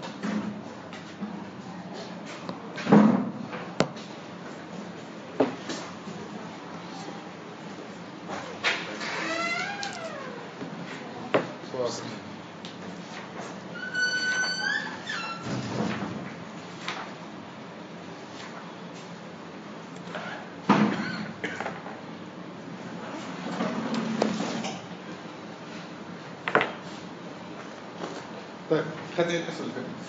فاصل طيب خدنا ايه الحصه اللي فاتت؟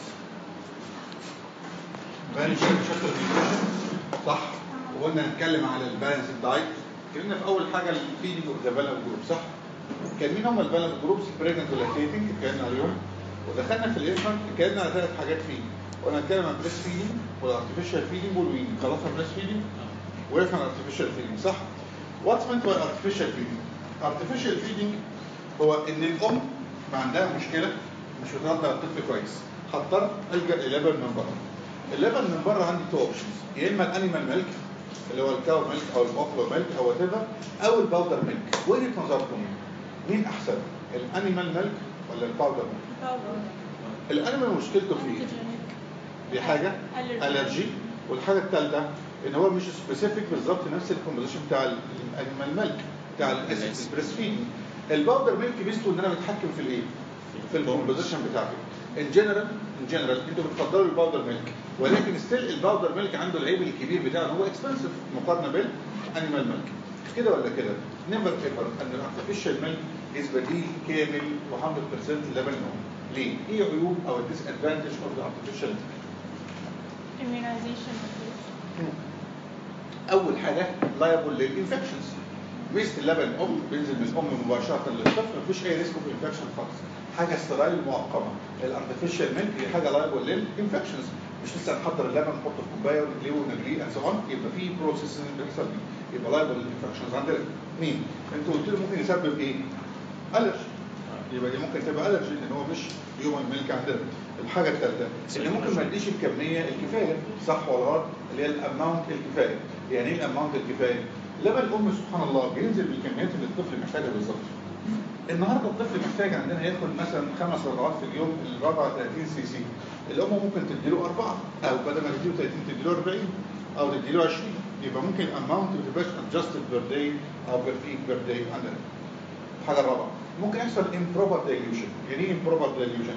بالانس شابتر صح وقلنا هنتكلم على البالانس دايت اتكلمنا في اول حاجه الفيدنج اوف ذا بالانس جروب صح؟ كان مين هم البالانس جروبس بريجننت ولاكتيتنج اتكلمنا عليهم ودخلنا في الانفانت اتكلمنا على ثلاث حاجات فيه قلنا هنتكلم عن بريس فيدنج والارتفيشال فيدنج والوينج خلصنا بريس فيدنج وقفنا على الارتفيشال فيدنج صح؟ واتس مينت باي artificial feeding artificial feeding هو ان الام ما عندها مشكله مش بترضع الطفل كويس هضطر الجا للبن من بره اللبن من بره عندي تو اوبشنز يا اما الانيمال ميلك اللي هو الكاو ميلك او البوفلو ميلك او وات او الباودر ميلك وجهه نظركم مين احسن الانيمال ميلك ولا الباودر ميلك الانيمال مشكلته في ايه دي حاجه Allergy. الرجي والحاجه الثالثه ان هو مش سبيسيفيك بالظبط نفس الكومبوزيشن بتاع الانيمال ميلك بتاع الاسيد البريس فيدنج الباودر ميلك ميزته ان انا بتحكم في الايه في الكومبوزيشن بتاعته ان جنرال ان جنرال انتوا بتفضلوا الباودر ميلك ولكن ستيل الباودر ميلك عنده العيب الكبير بتاعه ان هو اكسبنسيف مقارنه بالانيمال ميلك كده ولا كده نيفر ايفر ان الارتفيشال ميلك از بديل كامل و100% لبن الام ليه؟ ايه عيوب او الديس ادفانتج اوف الارتفيشال immunization اول حاجه لايبل للانفكشنز ميزه اللبن الام بينزل من الام مباشره للطفل مفيش اي ريسك اوف انفكشن خالص حاجه استرايل معقمه الارتفيشال ميلك دي حاجه لايبل للانفكشنز مش لسه نحضر اللبن نحطه في كوبايه ونقليه ونغليه اند سو اون يبقى في بروسيس بيحصل دي يبقى لايبل للانفكشنز عندنا مين؟ انتوا قلت له ممكن يسبب ايه؟ الرجي يبقى دي ممكن تبقى الرجي لان هو مش هيومن ميلك عندنا الحاجه الثالثه اللي ممكن ما اديش الكميه الكفايه صح ولا غلط اللي هي الاماونت الكفايه يعني ايه الاماونت الكفايه لبن الام سبحان الله بينزل بالكميات اللي الطفل محتاجها بالظبط النهارده الطفل محتاج عندنا ياكل مثلا خمس رضعات في اليوم الرضعه 30 سي سي الام ممكن تديله اربعه او بدل ما تديله 30 تديله 40 او تديله 20 يبقى ممكن الاماونت ما تبقاش adjusted per day او per week per day عندنا الحاجه الرابعه ممكن يحصل improper dilution يعني ايه improper dilution؟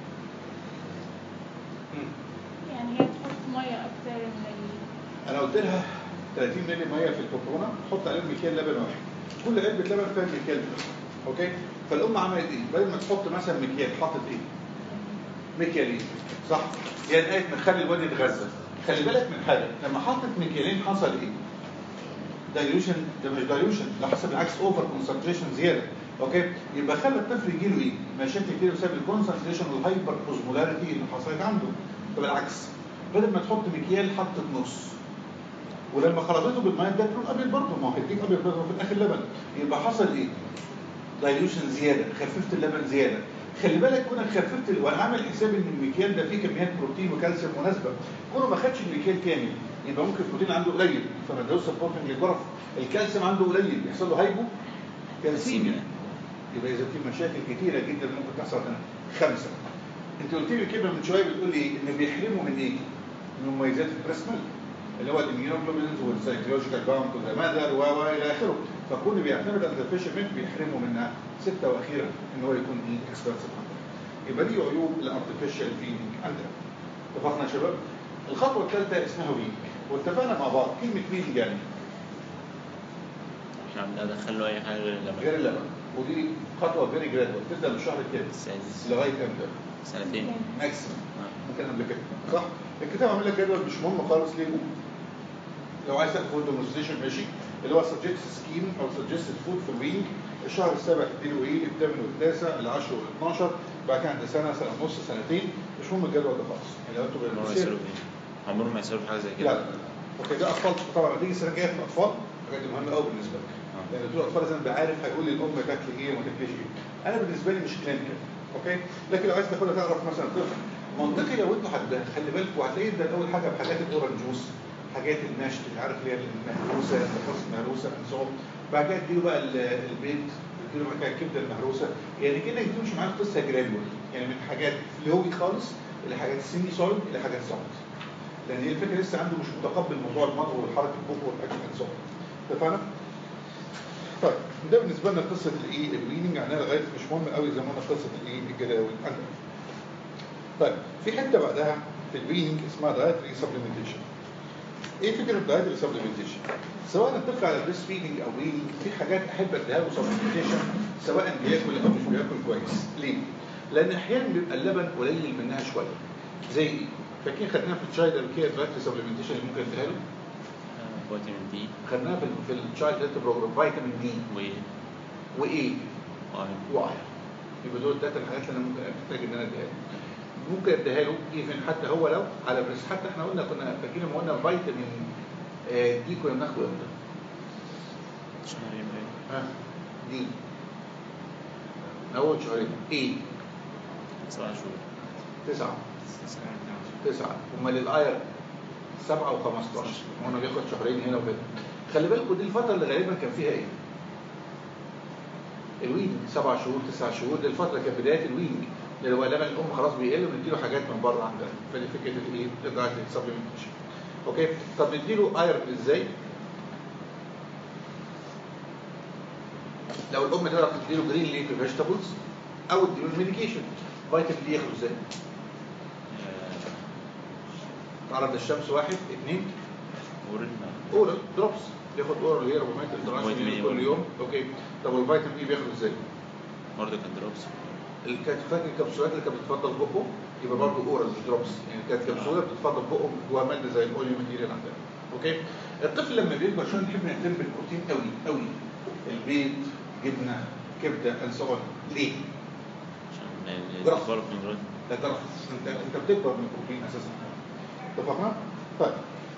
يعني هي تحط ميه اكتر من ال... انا قلت لها 30 مللي ميه في الكوبونه حط عليهم مكيال لبن واحد كل علبه لبن فيها مكيال بس اوكي فالام عملت ايه بدل ما تحط مثلا مكيال حطت ايه مكيالين صح يعني قالت ما تخلي الواد يتغذى خلي بالك من حاجه لما حطت مكيالين حصل ايه دايلوشن ده مش دايلوشن ده حصل بالعكس اوفر كونسنتريشن زياده اوكي يبقى خلى الطفل يجي له ايه مشاكل كتير بسبب الكونسنتريشن والهايبر اوزمولاريتي اللي حصلت عنده فبالعكس بدل ما تحط مكيال حطت نص ولما خلطته بالميه ده لون ابيض برضه ما هو هيديك ابيض برضه في الاخر لبن يبقى حصل ايه؟ دايلوشن زياده خففت اللبن زياده خلي بالك كونك خففت ال- وانا عامل حساب ان المكيال ده فيه كميات بروتين وكالسيوم مناسبه كونه ما خدش المكيال كامل يبقى ممكن البروتين عنده قليل فما ادوش سبورتنج للجرف الكالسيوم عنده قليل بيحصل له هايبو كالسيميا يبقى اذا في مشاكل كتيره جدا ممكن تحصل هنا خمسه انت قلت لي كده من شويه بتقول لي ان بيحرموا من ايه؟ من مميزات البريس ميلك اللي هو الاميونوجلوبولينز والسايكولوجيكال باوند تو ذا ماذر و و الى اخره فكون بيعتمد على الفيش ميلك بيحرموا منها سته واخيرا ان هو يكون ايه اكسبنسيف يبقى دي عيوب الارتفيشال فيدنج عندنا اتفقنا يا شباب؟ الخطوه الثالثه اسمها ويك واتفقنا مع بعض كلمه ويك يعني احنا عم ندخل له اي حاجه غير غير اللبن اللبن ودي خطوه فيري جرادوال تبدا من الشهر الثالث السادس لغايه امتى؟ سنتين ماكسيمم آه. ممكن قبل كده صح الكتاب عامل لك جدول مش مهم خالص ليه لو عايز تاخد فود ديمونستريشن ماشي اللي هو سجست سكيم او سجست فود في الويك الشهر السابع تديله ايه الثامن والتاسع العاشر وال12 بعد كده عند سنه سنه ونص سنتين مش مهم الجدول ده خالص يعني لو انتوا عمرهم ما بالمسير يصيروا فيه عمرهم ما يصيروا في حاجه زي لا كده لا لا اوكي ده اطفال طبعا هتيجي السنه الجايه في الاطفال الحاجات دي مهمه قوي بالنسبه لك آه. لان طول الاطفال لازم ابقى عارف هيقول لي الام تاكل ايه وما تاكلش ايه انا بالنسبه لي مش كلينيكال اوكي لكن لو عايز تاخدها تعرف مثلا طفل منطقي لو انتوا حد خلي بالكوا هتلاقي ده اول حاجه بحاجات الاورنج جوس حاجات المشط مش عارف اللي هي المهروسه الخرص المهروسه انصاب بعد كده تديله بقى ال- البيض تديله بعد كده الكبده المهروسه يعني كده تمشي معاه قصه جرادوال يعني من حاجات فلوي خالص الى حاجات سيمي سوليد الى حاجات سوليد لان هي الفكره لسه عنده مش متقبل موضوع المضغ والحركه البق والاكشن اند سوليد اتفقنا؟ طيب ده بالنسبه لنا قصه الايه الويننج يعني لغايه مش مهم قوي زي ما قلنا قصه الايه الجداول عندنا. طيب في حته بعدها في الويننج اسمها دايتري سبلمنتيشن. ايه فكره الدايتري سبلمنتيشن؟ سواء الطفل على بريست فيدنج او ويننج في حاجات احب اديها له سبلمنتيشن سواء بياكل او مش بياكل كويس. ليه؟ لان احيانا بيبقى اللبن قليل منها شويه. زي ايه؟ فاكرين خدناها في التشايلد كير دايتري سبلمنتيشن اللي ممكن اديها له؟ آه، فيتامين دي خدناها في ال- في التشايلد هيلث بروجرام فيتامين دي وايه وايه؟ وايرون واير يبقى دول الثلاث الحاجات اللي انا ممكن محتاج ان انا اديها له ممكن اديها له ايفن حتى هو لو على بريس حتى احنا قلنا كنا فاكرين لما قلنا فيتامين آه، دي كنا بناخده امتى؟ شهرين باين ها دي اول شهرين ايه؟ سبع شهور تسعه تسعه امال الاير سبعه و15 وانا بياخد شهرين هنا وكده خلي بالكوا دي الفتره اللي غالبا كان فيها ايه؟ الوينج سبع شهور تسع شهور دي الفتره كانت بدايه الوينج اللي هو لبن الام خلاص بيقل ونديله حاجات من بره عندنا فدي فكره الايه؟ الدايت سبلمنتيشن اوكي طب نديله ايرون ازاي؟ لو الام تقدر تديله جرين ليفي فيجيتابلز او تديله الميديكيشن فيتامين دي ياخده ازاي؟ تعرض للشمس واحد اثنين ورد اورال دروبس بياخد اورال هي 400 فيتامين انترناشونال إيه كل برضه. يوم اوكي طب والفيتامين اي بياخده ازاي؟ برضه كان دروبس كانت فاكر الكبسولات اللي كانت بتتفضل بقه يبقى برضه اورال مش دروبس يعني كانت كبسوله بتتفضل بقه جواها ماده زي الاوليو ماتيريال عندنا اوكي الطفل لما بيكبر عشان نحب نهتم بالبروتين قوي قوي البيض جبنه كبده and so on ليه؟ عشان جرافة. الفرق من دلوقتي ده جرح انت انت بتكبر من البروتين اساسا اتفقنا؟ طيب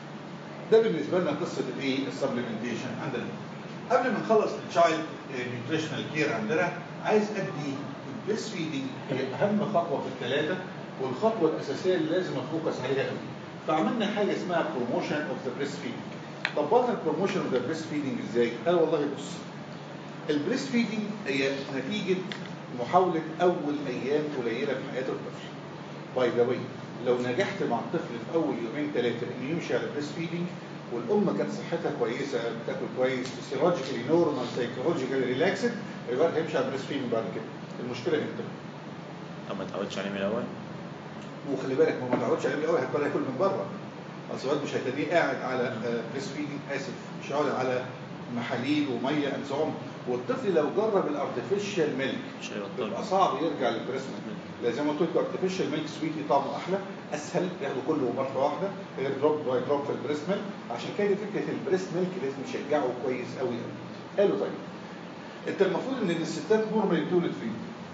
ده بالنسبه لنا قصه الايه؟ السبلمنتيشن عندنا قبل ما نخلص التشايلد نيوتريشنال كير عندنا عايز ادي البريست فيدنج هي اهم خطوه في الثلاثه والخطوه الاساسيه اللي لازم افوكس عليها قوي فعملنا حاجه اسمها بروموشن اوف ذا بريست فيدنج طبقنا البروموشن اوف ذا بريست فيدنج ازاي؟ قال والله بص البريست فيدنج هي نتيجه محاوله اول ايام قليله في حياه الطفل باي ذا واي لو نجحت مع الطفل في اول يومين ثلاثه انه يمشي على بريست فيدنج والام كانت صحتها كويسه بتاكل كويس فيسيولوجيكالي نورمال سايكولوجيكالي ريلاكسد الولد هيمشي على بريست فيدنج بعد كده المشكله امتى؟ طب ما تعودش عليه من الاول وخلي بالك ما هو ما تعودش عليه من الاول هيضطر ياكل من بره اصل الولد مش هتلاقيه قاعد على بريست فيدنج اسف مش هيقعد على محاليل وميه اند سو والطفل لو جرب الارتفيشال ميلك مش بيبقى هيبطل صعب يرجع للبريست ميلك لان زي ما قلت لكم ارتفيشال ميلك سويتي طعمه احلى اسهل ياخده كله مره واحده غير دروب باي دروب في البريست ميلك عشان كده فكره البريست ميلك لازم نشجعه كويس قوي قوي قالوا طيب انت المفروض ان الستات نورمال تولد فين؟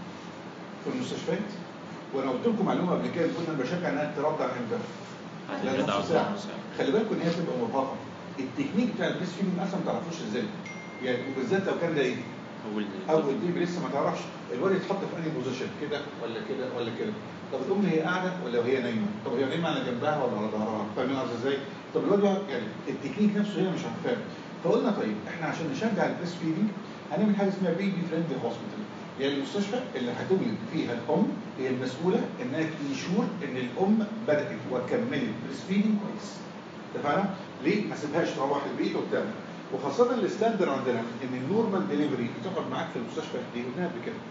في المستشفيات وانا قلت لكم معلومه قبل كده كنا بشجع انها ترضع امتى؟ لا، هتبقى نص دعوة ساعة. نص ساعة. خلي بالكم ان هي تبقى مرهقه التكنيك بتاع البريست فيدنج اصلا ما تعرفوش ازاي يعني وبالذات لو كان ده ايه؟ اول اول دي لسه ما تعرفش الولد يتحط في انهي بوزيشن كده ولا كده ولا كده طب الام هي قاعده ولا وهي نايمه طب هي نايمه على جنبها ولا على ظهرها فاهمين قصدي ازاي طب الولد يقعد- يعني التكنيك نفسه هي مش عارفاه فقلنا طيب احنا عشان نشجع البريست فيدنج هنعمل حاجه اسمها بيبي فريندلي هوسبيتال يعني المستشفى اللي هتولد فيها الام هي المسؤوله انها تنشور ان الام بدات وكملت بريست فيدنج كويس اتفقنا؟ ليه؟ ما سيبهاش تروح البيت وبتعمل وخاصة الستاندر عندنا ان النورمال ديليفري بتقعد معاك في المستشفى قد ايه؟ قلناها قبل كده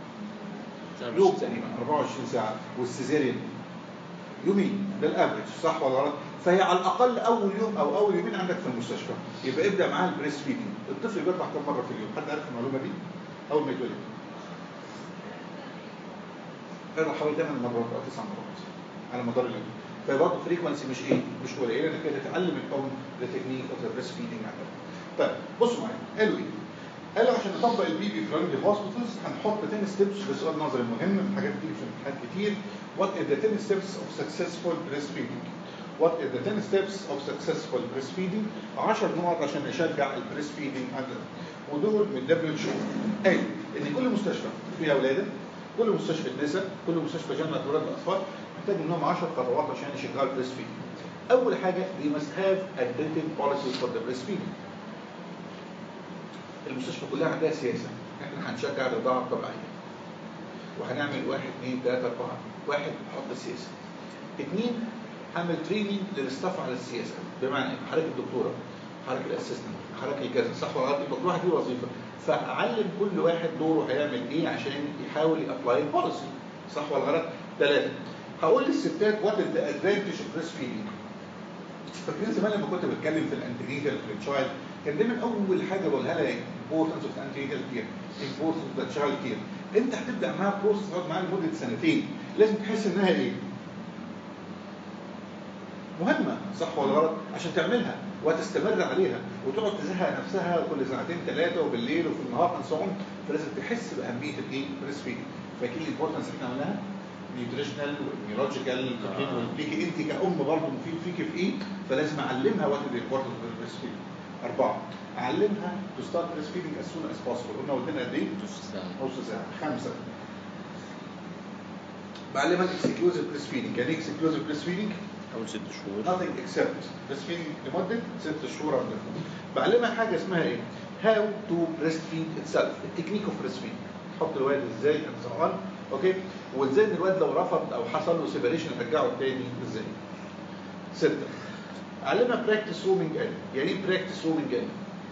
يوم تقريبا 24 ساعة والسيزيريان يومين ده الافرج صح ولا غلط؟ فهي على الاقل اول يوم او اول يومين عندك في المستشفى يبقى ابدا معاها البريست فيدنج الطفل بيطلع كم مره في اليوم؟ حد عارف المعلومه دي؟ اول ما يتولد بيطلع حوالي 8 مرات او 9 مرات على مدار اليوم فبرضه فريكونسي مش ايه؟ مش قليله انك كده تتعلم الام ذا تكنيك اوف ذا بريست فيدنج عندك طيب بصوا معايا قالوا ايه؟ قالوا عشان نطبق البيبي فريندلي هوسبيتالز هنحط 10 ستيبس ده سؤال نظري مهم من حاجات كتير في امتحانات كتير What are the 10 steps of successful breastfeeding? What are the 10 steps of successful breastfeeding? 10 نقط عشان نشجع البريست فيدنج عندنا ودول من دبليو اتش او قال ان كل مستشفى فيها ولاده كل مستشفى نساء كل مستشفى جامعه ولاد الاطفال محتاج منهم 10 خطوات عشان يشجعوا البريست فيدنج اول حاجه we must have a written policy for the breastfeeding المستشفى كلها عندها سياسه احنا هنشجع الرضاعه الطبيعيه وهنعمل واحد اثنين ثلاثة أربعة واحد نحط السياسة اثنين هعمل تريننج للستاف على السياسه بمعنى إيه؟ حضرتك الدكتوره حضرتك الاسيستنت حضرتك الكذا صح ولا غلط يبقى كل واحد ليه وظيفه فاعلم كل واحد دوره هيعمل ايه عشان يحاول يابلاي البوليسي صح ولا غلط؟ ثلاثه هقول للستات وات ذا ادفانتج اوف بريست فيدنج فاكرين زمان لما كنت بتكلم في الانتينيتال في التشايلد كان دايما اول حاجه بقولها لها ايه؟ importance of antenatal care importance of the child care انت هتبدا معاها كورس تقعد معاها لمده سنتين لازم تحس انها ايه؟ مهمه صح ولا غلط؟ عشان تعملها وتستمر عليها وتقعد تزهق نفسها كل ساعتين ثلاثه وبالليل وفي النهار and so on فلازم تحس باهميه الايه؟ بريست فيدنج فاكرين الامبورتنس اللي احنا عملناها؟ نيوتريشنال والنيولوجيكال آه. ليكي انت كأم برضه مفيد فيكي في ايه فلازم اعلمها وات از امبورتنت اوف بريست فيدنج اربعه اعلمها تو ستارت بريست فيدنج از سون از بوسيبل قلنا ودينا قد ايه؟ نص ساعة نص ساعه خمسه بعلمها الاكسكلوزيف بريست فيدنج يعني ايه اكسكلوزيف بريست فيدنج؟ أول ست شهور nothing except breastfeeding لمدة ست شهور أو أكثر. بعلمها حاجة اسمها إيه؟ how to breastfeed itself التكنيك اوف breastfeeding تحط الولد ازاي and so on اوكي وازاي ان الولد لو رفض او حصل له سيبريشن ارجعه تاني ازاي ستة علمها براكتس رومينج ان يعني ايه براكتس رومينج ان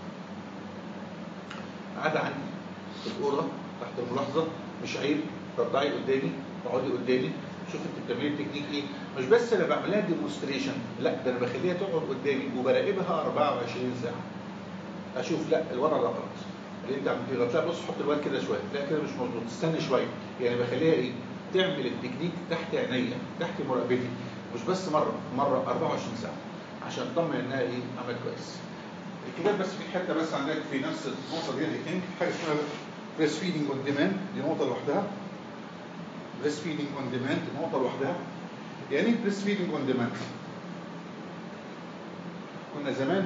قاعدة عندي في الأوضة تحت الملاحظة مش عيب تطلعي قدامي تقعدي قدامي شوف انت بتعملي التكنيك ايه مش بس انا بعملها ديمونستريشن لا ده انا بخليها تقعد قدامي وبراقبها 24 ساعه اشوف لا الوضع ده غلط اللي انت عملتيه غلط لا بص حط الواد كده شويه لا كده مش مظبوط استنى شويه يعني بخليها ايه تعمل التكنيك تحت عينيا تحت مراقبتي مش بس مره مره 24 ساعه عشان اطمن انها ايه عملت كويس الكتاب بس في حته بس عندك في نفس النقطه دي الاثنين حاجه اسمها بريست فيدنج اون ديماند دي نقطه لوحدها بريست فيدنج اون ديماند نقطه لوحدها يعني ايه بريست فيدنج اون ديماند كنا زمان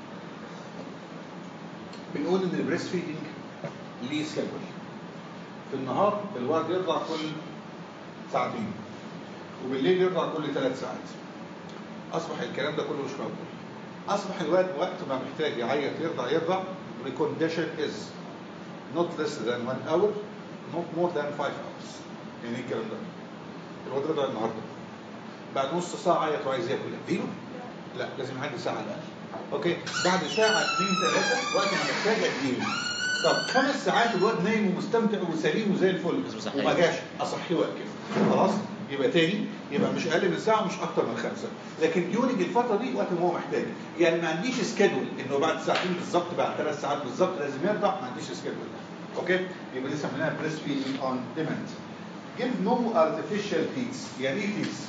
بنقول ان البريست فيدنج ليه سكادول في النهار الولد يرضع كل ساعتين وبالليل يرضع كل ثلاث ساعات اصبح الكلام ده كله مش موجود اصبح الولد وقت ما محتاج يعيط يرضع يرضع recommendation is not less than one hour not more than five hours يعني ايه الكلام ده؟ الواد رضع النهارده بعد نص ساعه عيط وعايز ياكل اديله؟ لا لازم يعدي ساعه على الاقل اوكي بعد ساعه اثنين ثلاثه وقت ما محتاج اديله طب خمس ساعات الواد نايم ومستمتع وسليم وزي الفل بس صحيح. وما جاش اصحيه واكله خلاص يبقى تاني يبقى مش اقل من ساعه مش اكتر من خمسه لكن يولج الفتره دي وقت ما هو محتاج يعني ما عنديش سكادول انه بعد ساعتين بالظبط بعد ثلاث ساعات بالظبط لازم يرضع ما عنديش سكادول اوكي يبقى دي سميناها بريست فيدنج اون ديماند give no artificial feeds يعني ايه feeds؟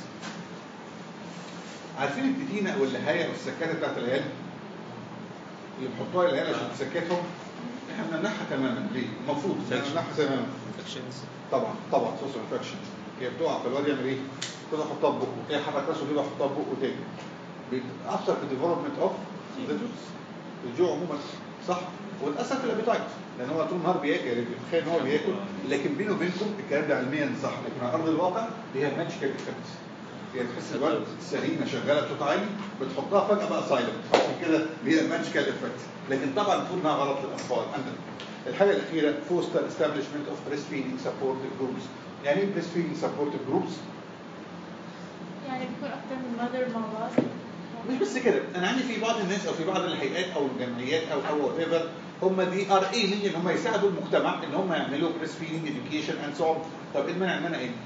عارفين التتينه او اللهايه او السكاته بتاعت العيال اللي بيحطوها للعيال عشان تسكتهم احنا بنمنعها تماما ليه؟ المفروض إن احنا نمنعها تماما infections طبعا طبعا سوس انفكشن هي بتقع فالواد يعمل ايه؟ كده يحطها في بقه هي حرك راسه كده يحطها في بقه تاني بتاثر في الديفلوبمنت اوف الجوع عموما صح وتاثر في الابيتايت لان هو طول النهار بياكل يعني بيتخيل ان هو بياكل لكن بينه وبينكم الكلام ده علميا صح لكن على ارض الواقع هي ماتشكال افكت هي تحس الولد سرينه شغاله بصوت عالي بتحطها فجاه بقى سايلنت عشان كده هي ماتشكال افكت لكن طبعا المفروض انها غلط للاطفال عندنا الحاجه الاخيره فوستر establishment اوف بريست فيدنج سبورتيف جروبس يعني ايه بريست فيدنج سبورتيف جروبس؟ يعني بيكون أكتر من مادر مع بعض مش بس كده انا عندي في بعض الناس او في بعض الهيئات او الجمعيات او او وات ايفر هم دي ار اي ان هم يساعدوا المجتمع ان هم يعملوا بريست فيدنج اديوكيشن اند سو طب ايه المانع ان انا ايه؟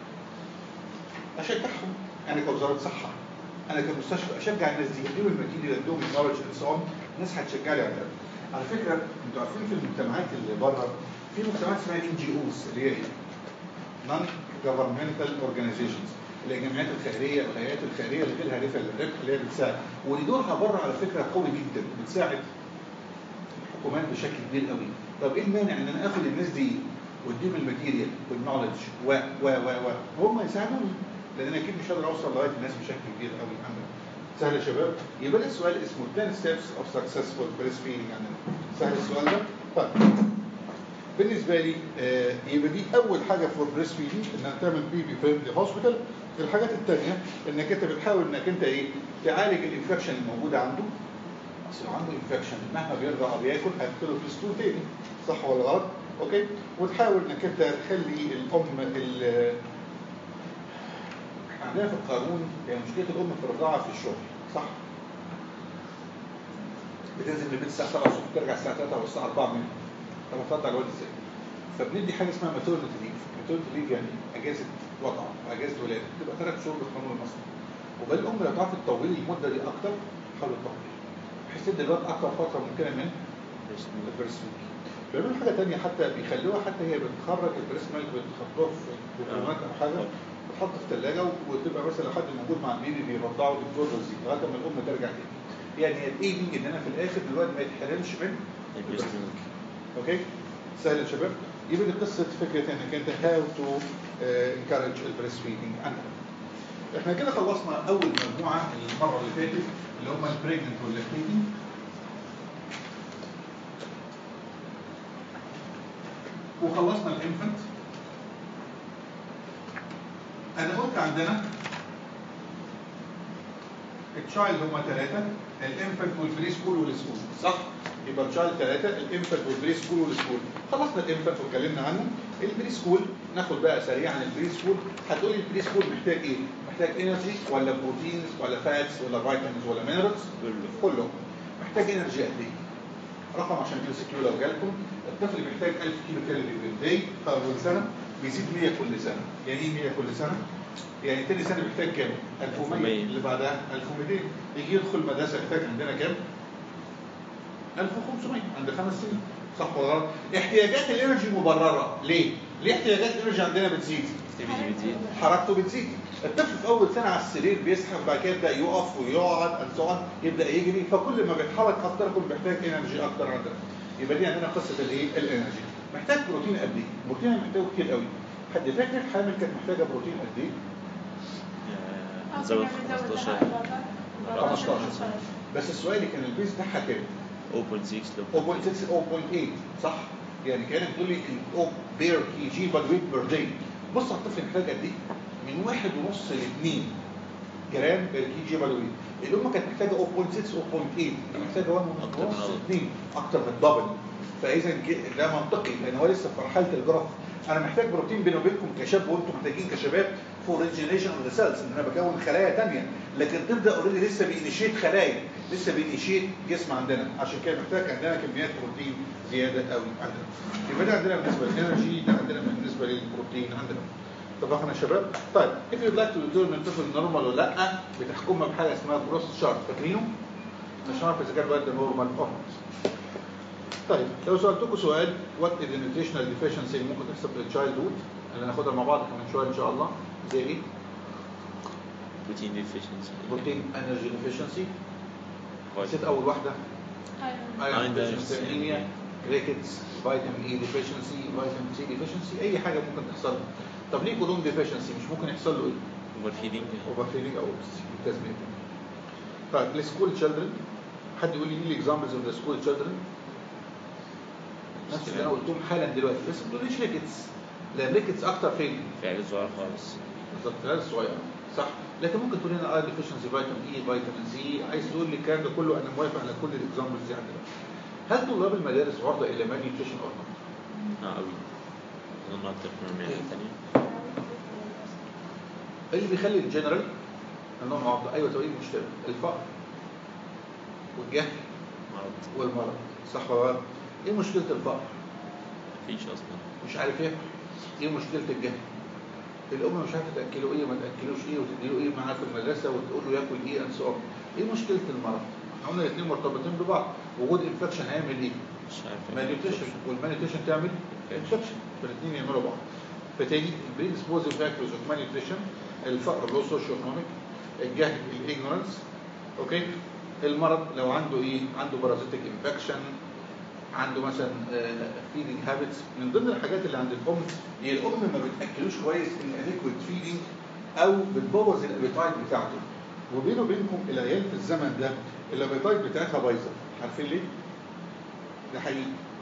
اشجعهم انا كوزاره صحه انا كمستشفى اشجع الناس دي اديهم الماتيريال اديهم النولج اند سو الناس هتشجعني على ده على فكره انتوا عارفين في المجتمعات اللي بره في مجتمعات اسمها ان جي اوز اللي هي ايه؟ نون جفرمنتال اورجانيزيشنز اللي هي الجمعيات الخيريه والهيئات الخيريه اللي غيرها ربح الربح اللي هي بتساعد ودي دورها بره على فكره قوي جدا بتساعد الحكومات بشكل كبير قوي طب ايه المانع ان انا اخد الناس دي واديهم الماتيريال والنولج و و و و وهم يساعدوني لان انا اكيد مش هقدر اوصل لغايه الناس بشكل كبير قوي عندنا سهل يا شباب يبقى ده السؤال اسمه 10 steps of successful breastfeeding عندنا سهل السؤال ده طيب بالنسبه لي آه، يبقى دي اول حاجه فور بريست فيدنج انك تعمل بيبي فريندلي هوسبيتال الحاجات الثانيه انك انت بتحاول انك انت ايه تعالج الانفكشن الموجوده عنده اصل عنده انفكشن مهما بيرجع او بياكل هتدخله في ستول تاني صح ولا غلط؟ اوكي وتحاول انك انت تخلي الام ال عندنا في القانون هي مشكله الام في الرضاعه في الشغل صح؟ بتنزل من البيت الساعه 7 الصبح ترجع الساعه 3 او الساعه 4 منها طب هترضع الواد ازاي؟ فبندي حاجه اسمها ماتيرنتي ليف ماتيرنتي ليف يعني اجازه وضع واجازه ولاده بتبقى ثلاث شهور بالقانون المصري وبل الام لو تعرف تطولي المده دي اكتر حاول تطولي بحيث تدي الواد اكتر فتره ممكنه من البريست ميلك بيعملوا حاجه ثانيه حتى بيخلوها حتى هي بتخرج البريست ميلك بتحطوها في بكرونات او حاجه بتحط في الثلاجه وتبقى مثلا لو حد موجود مع البيبي بيرضعه دكتور رزيق لغايه ما الام ترجع تاني يعني هي الايمنج ان انا في الاخر الواد ما يتحرمش من البريست ميلك اوكي سهل يا شباب يبقى دي قصه فكره انك انت هاو تو انكارج البريست فيدنج احنا كده خلصنا اول مجموعه المره اللي فاتت اللي هم البريجننت واللاكتيتنج وخلصنا الانفنت انا قلت عندنا التشايلد هم ثلاثه الانفنت والبري سكول والسكول صح يبقى التشايلد ثلاثه الانفنت والبري سكول والسكول خلصنا الانفنت واتكلمنا عنه البري سكول ناخد بقى سريعا البري سكول هتقول لي البري سكول محتاج ايه محتاج انرجي ولا بروتينز ولا فاتس ولا فيتامينز ولا مينرالز كله كله محتاج انرجي قد ايه رقم عشان كيلو كيلو لو جالكم الطفل بيحتاج 1000 كيلو كالوري في الداي في اول سنه بيزيد 100 كل سنه يعني ايه 100 كل سنه يعني تاني سنه بيحتاج كام 1100 1100. اللي بعدها 1200 يجي يدخل مدرسه يحتاج عندنا كام 1500 عند خمس سنين صح ولا غلط احتياجات الانرجي مبرره ليه ليه احتياجات الانرجي عندنا بتزيد اكتيفيتي بتزيد حركته بتزيد الطفل في اول سنه على السرير بيسحب بعد كده يبدا يقف ويقعد and so on يبدا يجري فكل ما بيتحرك اكتر كل ما بيحتاج انرجي اكتر عندنا يبقى دي عندنا قصه الايه الانرجي محتاج بروتين قد ايه البروتين محتاجه كتير قوي حد فاكر حامل كانت محتاجه بروتين قد ايه آه، نزود 15 15 بس السؤال كان البيز بتاعها كام 0.6 لو 0.6 0.8 صح يعني كانك تقول لي الاو بير كي جي بر ويت بير داي بص على الطفل محتاج قد ايه من واحد ونص ل 2 جرام بير كي جي بر ويت الام كانت محتاجه 0.6 0.8 محتاجه 1 أكتر من ونص الأول. 2 اكتر من الدبل فاذا ج- ده منطقي لان هو لسه في مرحله الجرف انا محتاج بروتين بيني وبينكم كشاب وانتم محتاجين كشباب فور ريجنريشن اوف ذا سيلز ان انا بكون خلايا ثانيه لكن تبدا اوريدي لسه بينيشيت خلايا لسه بينيشيت جسم عندنا عشان كده محتاج عندنا كميات بروتين زياده قوي عندنا يبقى ده عندنا بالنسبه للانرجي ده عندنا بالنسبه للبروتين عندنا اتفقنا يا شباب طيب if you'd like to determine طفل نورمال ولا لا بتحكمها بحاجه اسمها جروس شارت فاكرينه؟ عشان اعرف اذا كان الواد ده نورمال او not. طيب لو سألتكم سؤال what is the nutritional deficiency اللي ممكن تحصل في التشايلد هود اللي هناخدها مع بعض كمان شويه ان شاء الله زي ايه؟ بروتين ديفيشنسي بروتين انرجي deficiency نسيت اول واحده ايرون Iron deficiency deficiency. انيميا ريكتس فيتامين اي deficiency فيتامين سي deficiency اي حاجه ممكن تحصل له طب ليه كولون deficiency مش ممكن يحصل له ايه؟ اوفر فيدنج اوفر فيلينج او ممتاز جدا طيب السكول تشيلدرن حد يقول لي مين الاكزامبلز اوف ذا سكول تشيلدرن نفس اللي انا قلتهم حالا دلوقتي بس ما تقوليش ريكتس لان ريكتس اكتر فين؟ في عيال صغيره خالص بالظبط العيال الصغيره صح لكن ممكن تقول لنا اه ديفيشنسي فيتامين اي فيتامين سي عايز تقول لي الكلام ده كله انا موافق على كل الاكزامبلز دي عندنا هل طلاب المدارس عرضه الى مال نيوتريشن اور نوت؟ اه قوي اظن اكتر من المياه التانية اللي بيخلي الجنرال انهم عرضه ايوه توقيت مشترك الفقر والجهل مرض والمرض صح ولا غلط؟ ايه مشكله الفقر؟ مفيش اصلا مش عارف ياكل ايه مشكله الجهل؟ الام مش عارفه تاكله ايه وما تاكلوش ايه وتديله ايه معاه في المدرسه وتقول له ياكل ايه and so on. ايه مشكله المرض؟ احنا قلنا الاثنين مرتبطين ببعض وجود انفكشن هيعمل ايه؟ مش عارف مالنيوتريشن والمالنيوتريشن تعمل انفكشن فالاثنين يعملوا بعض فتاني البريدسبوزنج فاكتورز اوف مالنيوتريشن الفقر اللي هو سوشيو ايكونوميك الجهل الاجنورنس اوكي المرض لو عنده ايه عنده بارازيتيك انفكشن عنده مثلا فيدنج هابتس من ضمن الحاجات اللي عند الام هي الام ما بتاكلوش كويس الاديكويت فيدنج او بتبوظ الابيتايت بتاعته وبينه وبينكم العيال في الزمن ده الابيتايت بتاعتها بايظه عارفين ليه؟ ده حقيقي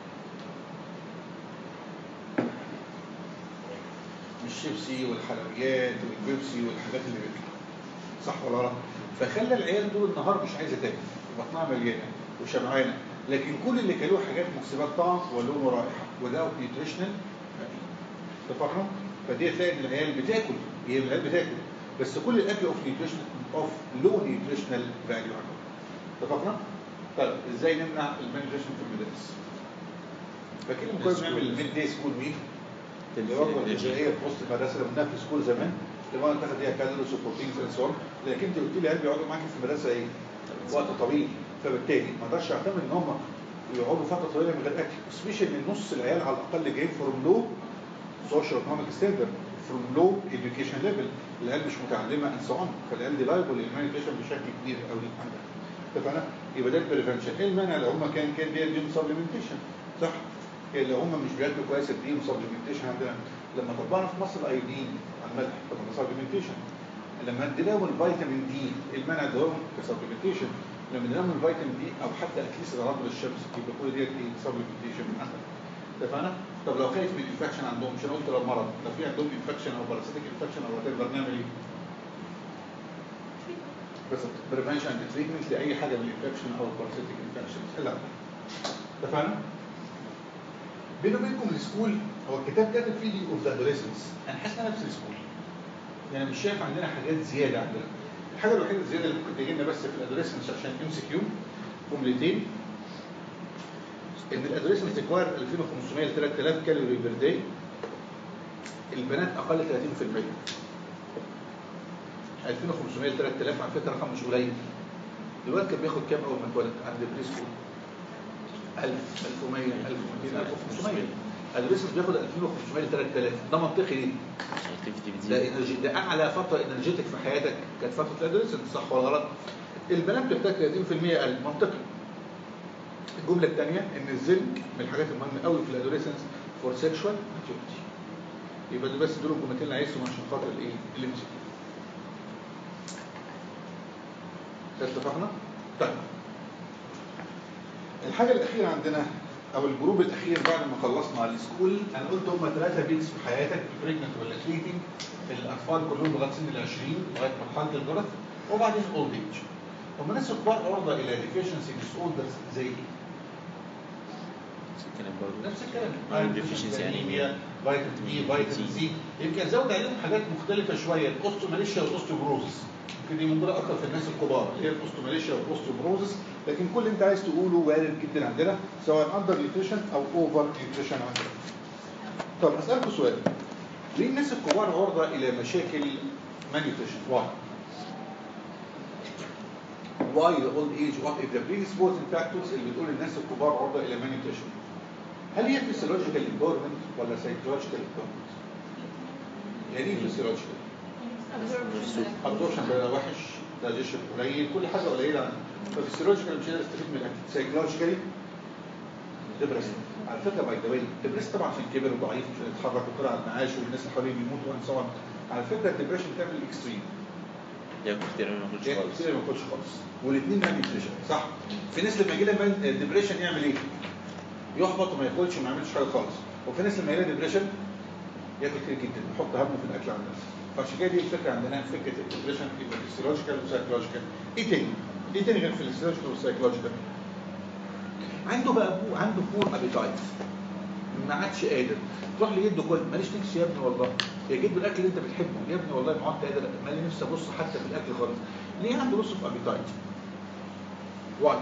مش شيبسي والحلويات والبيبسي والحاجات اللي بتطلع صح ولا غلط؟ فخلى العيال طول النهار مش عايزه تاكل وبطنها مليانه وشبعانه لكن كل اللي كلوه حاجات مكسبات طعم ولون ورائحه وده نيوتريشنال اتفقنا؟ فدي تلاقي ان العيال بتاكل هي العيال بتاكل بس كل الاكل اوف نيوتريشن اوف لو نيوتريشنال فاليو عندهم اتفقنا؟ طيب ازاي نمنع المالنيوتريشن في المدارس؟ فاكرين كنا بنعمل الميد داي سكول مين؟ الوجبه الغذائيه في وسط المدرسه اللي قلناها في سكول زمان اللي هو تاخد فيها كالوريز وبروتينز اند سو لكن انت قلت لي قلبي يقعدوا معاكي في المدرسه ايه؟ وقت طويل فبالتالي ما اقدرش اعتمد ان هم يقعدوا فتره طويله من غير اكل سبيشال ان نص العيال على الاقل جايين فروم لو سوشيال ايكونوميك ستاندرد فروم لو education ليفل العيال مش متعلمه اند سو فالعيال دي لايبل للمانيتيشن بشكل كبير قوي عندها اتفقنا؟ يبقى ده البريفنشن ايه المانع لو هم كان كان بيديهم سبلمنتيشن صح؟ يعني لو هم مش بياكلوا كويس اديهم سبلمنتيشن عندنا لما طبقنا في مصر الايودين على الملح طبقنا سبلمنتيشن لما اديناهم الفيتامين دي المنع ادوهم كسبلمنتيشن لما اديناهم الفيتامين دي او حتى اتليست تعرضوا للشمس يبقى كل ديت ايه سبلمنتيشن من عندك اتفقنا؟ طب لو خايف من انفكشن عندهم مش انا قلت لو مرض لو في عندهم انفكشن او باراسيتيك انفكشن او وات ايفر نعمل ايه؟ بس بريفنشن اند تريتمنت لاي حاجه من الانفكشن او الباراسيتيك انفكشن لا اتفقنا؟ بيني وبينكم السكول هو الكتاب كاتب فيه دي اوف ذا ادوليسنس انا حاسس ان انا في السكول يعني مش شايف عندنا حاجات زياده عندنا الحاجه الوحيده الزياده اللي ممكن تجي لنا بس في الادوليسنس عشان ام سي كيو جملتين ان الادوليسنس ريكواير 2500 ل 3000 كالوري بير داي البنات اقل 30% 2500 ل 3000 على فكره رقم مش قليل الولد كان بياخد كام اول ما اتولد عند بري سكول 1000 1100 1200 1500 الادوليسنس بياخد 2500 ل 3000 ده منطقي ليه؟ ده انرجي ده اعلى فتره انرجيتك في حياتك كانت فتره الادوليسنس صح ولا غلط؟ البنات بتحتاج 30% اقل منطقي الجمله الثانيه ان الزنك من الحاجات المهمه قوي في الادوليسنس فور سيكشوال ماتيوريتي يبقى دول بس دول الجملتين اللي عايزهم عشان خاطر الايه؟ الام سي اتفقنا؟ طيب الحاجه الاخيره عندنا او الجروب الاخير بعد ما خلصنا السكول انا قلت هم ثلاثه بيتس في حياتك بريجننت ولا تريتنج الاطفال كلهم لغايه سن ال 20 لغايه مرحله الجرث وبعدين اولد ايج هم الناس الكبار عرضه الى ديفيشنسي ديس اوردرز زي ايه؟ نفس الكلام Iron deficiency انيميا فيتامين اي فيتامين سي يمكن ازود عليهم حاجات مختلفه شويه الاوستوماليشيا والاوستوبروزس يمكن دي موجوده اكتر في الناس الكبار اللي هي الاوستوماليشيا والاوستوبروزس لكن كل اللي انت عايز تقوله وارد جدا عندنا سواء اندر نيوتريشن او اوفر نيوتريشن عندنا طب اسالكم سؤال ليه الناس الكبار عرضه الى مشاكل مانيوتريشن واي why the old age what if the predisposing factors اللي بتقول الناس الكبار عرضه الى malnutrition هل هي physiological impairment ولا psychological impairment؟ يعني ايه physiological؟ absorption ده وحش digestion قليل كل حاجه قليله عنه فphysiological مش قادر استفيد من الاكل psychologically depressed على فكره باي ذا واي depressed طبعا عشان كبر وضعيف مش قادر يتحرك وطلع على المعاش والناس اللي حواليه بيموتوا وان سو على فكره الدبريشن بتعمل اكستريم ياكل كتير ما ياكلش يعني خالص كتير ما ياكلش خالص والاثنين ما ديبريشن صح في ناس لما يجي لها ديبريشن يعمل ايه يحبط وما ياكلش وما يعملش حاجه خالص وفي ناس لما يجي لها ديبريشن ياكل كتير جدا يحط همه في الاكل عندنا فعشان كده دي الفكره عندنا فكره الديبريشن يبقى فيسيولوجيكال وسايكولوجيكال ايه تاني؟ ايه تاني غير الفيسيولوجيكال والسايكولوجيكال؟ عنده بقى ابوه عنده بور ابيتايت ما عادش قادر تروح لجده كل ماليش نفس يا ابني والله يا جد الاكل اللي انت بتحبه يا ابني والله ما عدت قادر مالي نفسي ابص حتى في الاكل خالص ليه عنده نص في ابيتايت واي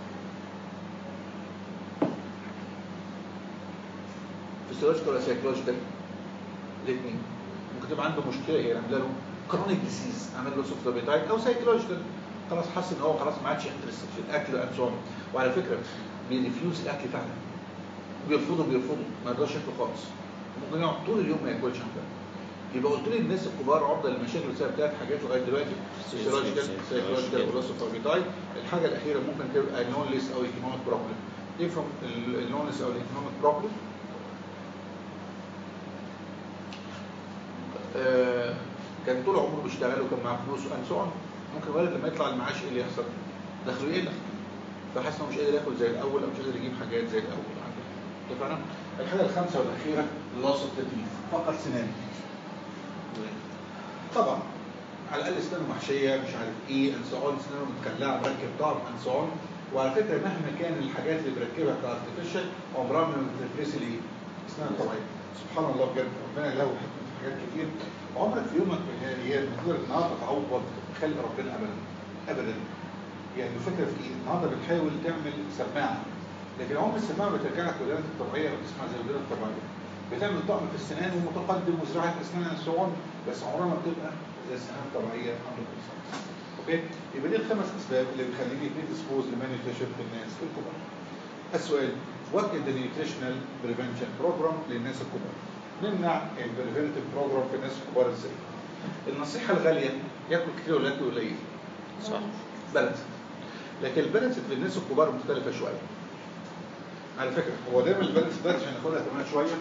فيسيولوجيكال ولا سايكولوجيكال الاثنين ممكن تبقى عنده مشكله هي عامله له كرونيك ديسيز عامل له سوفت ابيتايت او سايكولوجيكال خلاص حاسس ان هو خلاص ما عادش انترست في الاكل اند سو وعلى فكره بيريفيوز الاكل فعلا بيرفضه بيرفضه ما يقدرش ياكل خالص ممكن يقعد طول اليوم ما ياكلش عندنا يبقى قلت لي الناس الكبار عرضه للمشاكل بسبب ثلاث حاجات لغايه دلوقتي فيسيولوجيكال سايكولوجيكال ولوس اوف ابيتايت الحاجه الاخيره ممكن تبقى نونلس او ايكونوميك بروبلم ايه فروم النونلس او الايكونوميك بروبلم كان طول عمره بيشتغل وكان معاه فلوس وان سو ممكن الولد لما يطلع المعاش ايه اللي يحصل؟ دخله يقل فحاسس انه مش قادر ياكل زي الاول او مش قادر يجيب حاجات زي الاول اتفقنا؟ الحاجه الخامسه والاخيره لوس التكليف فقط سنان طبعا على الاقل اسنانه محشيه مش عارف ايه ان سو اسنانه متكلعه مركب طعم ان سو وعلى فكره مهما كان الحاجات اللي بيركبها كارتفيشال عمرها ما بتترسل ايه؟ اسنان طبيعيه سبحان الله بجد ربنا له حكمه في حاجات كتير عمرك في يومك من الايام تقدر النهارده تعوض خلق ربنا ابدا ابدا يعني الفكره في ايه؟ النهارده بتحاول تعمل سماعه لكن عمر السماعه بترجعك ولادك الطبيعيه وتسمع زي ولادك الطبيعيه بتعمل طقم في السنان ومتقدم وزراعه اسنان الصعون بس عمرها ما بتبقى زي السنان الطبيعيه 100% اوكي يبقى دي الخمس اسباب اللي بتخليني بريدسبوز لمانيوتريشن في الناس في الكبار السؤال وات از ذا نيوتريشنال بريفنشن بروجرام للناس الكبار نمنع البريفنتيف بروجرام في الناس الكبار ازاي النصيحه الغاليه ياكل كتير ولا ياكل قليل صح بالانس لكن البالانس في الناس الكبار مختلفه شويه على فكره هو دايما البالانس ده عشان ناخدها كمان شويه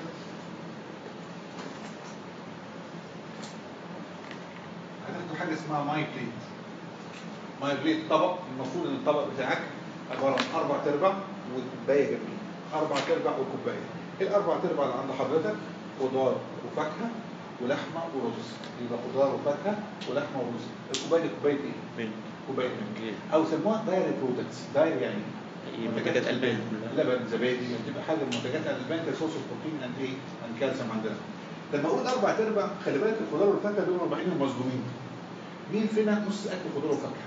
هتاخدوا حاجه اسمها ماي بليت ماي بليت طبق المفروض ان الطبق بتاعك عباره عن اربع ارباع وكوبايه جنبيه اربع ارباع وكوبايه ايه الاربع ارباع اللي عند حضرتك خضار وفاكهه ولحمه ورز يبقى خضار وفاكهه ولحمه ورز الكوبايه دي كوبايه ايه؟ من كوبايه ملك ملك. او سموها دايري برودكتس دايري يعني هي منتجات ألبان كلها. لبن زبادي بتبقى حاجه من منتجات الالبان كسورس بروتين اند ايه اند كالسيوم عندنا لما اقول اربع ارباع خلي بالك الخضار والفاكهه دول 40 المظلومين مين فينا نص اكل خضار وفاكهه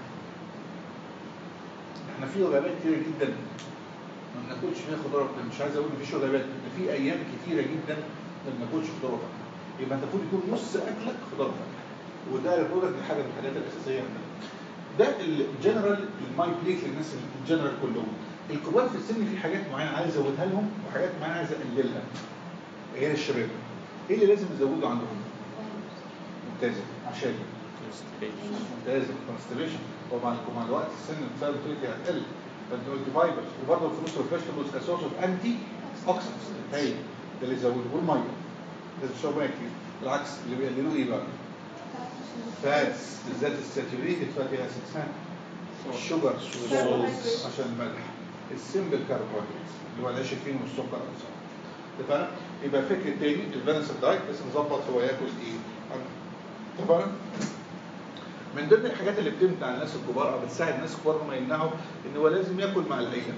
احنا في وجبات كتيره جدا ما بناكلش فيها خضار وفاكهه مش عايز اقول مفيش وجبات ده في ايام كتيره جدا ما بناكلش خضار وفاكهه يبقى انت المفروض يكون نص اكلك خضار وفاكهه وده البرودكت دي حاجه من الحاجات الاساسيه عندنا ده الجنرال الماي بليت للناس الجنرال كلهم الكبار في السن في حاجات معينه عايز ازودها لهم وحاجات معينه عايز اقللها غير الشباب ايه اللي لازم نزوده عندهم ممتازه عشان ممتازه كونستيبيشن طبعا مع الوقت السن بسبب التويتي هتقل فانت قلت فايبرز وبرضه الفلوس والفيجيتابلز كسورس اوف انتي اوكسيدنتس هي ده اللي يزوده والميه لازم تشرب ميه كتير بالعكس اللي بيقللوه ايه بقى؟ فاتس بالذات الساتوريتد فاتي اسيدز ها الشوجر Carbohydrates. عشان الملح السمبل كاربوهيدرات اللي هو العيش الفين والسكر والسكر اتفقنا يبقى فكره تاني البالانس دايت بس نظبط هو ياكل ايه اتفقنا من ضمن الحاجات اللي بتمنع الناس الكبار او بتساعد الناس الكبار هم يمنعوا ان هو لازم ياكل مع العيله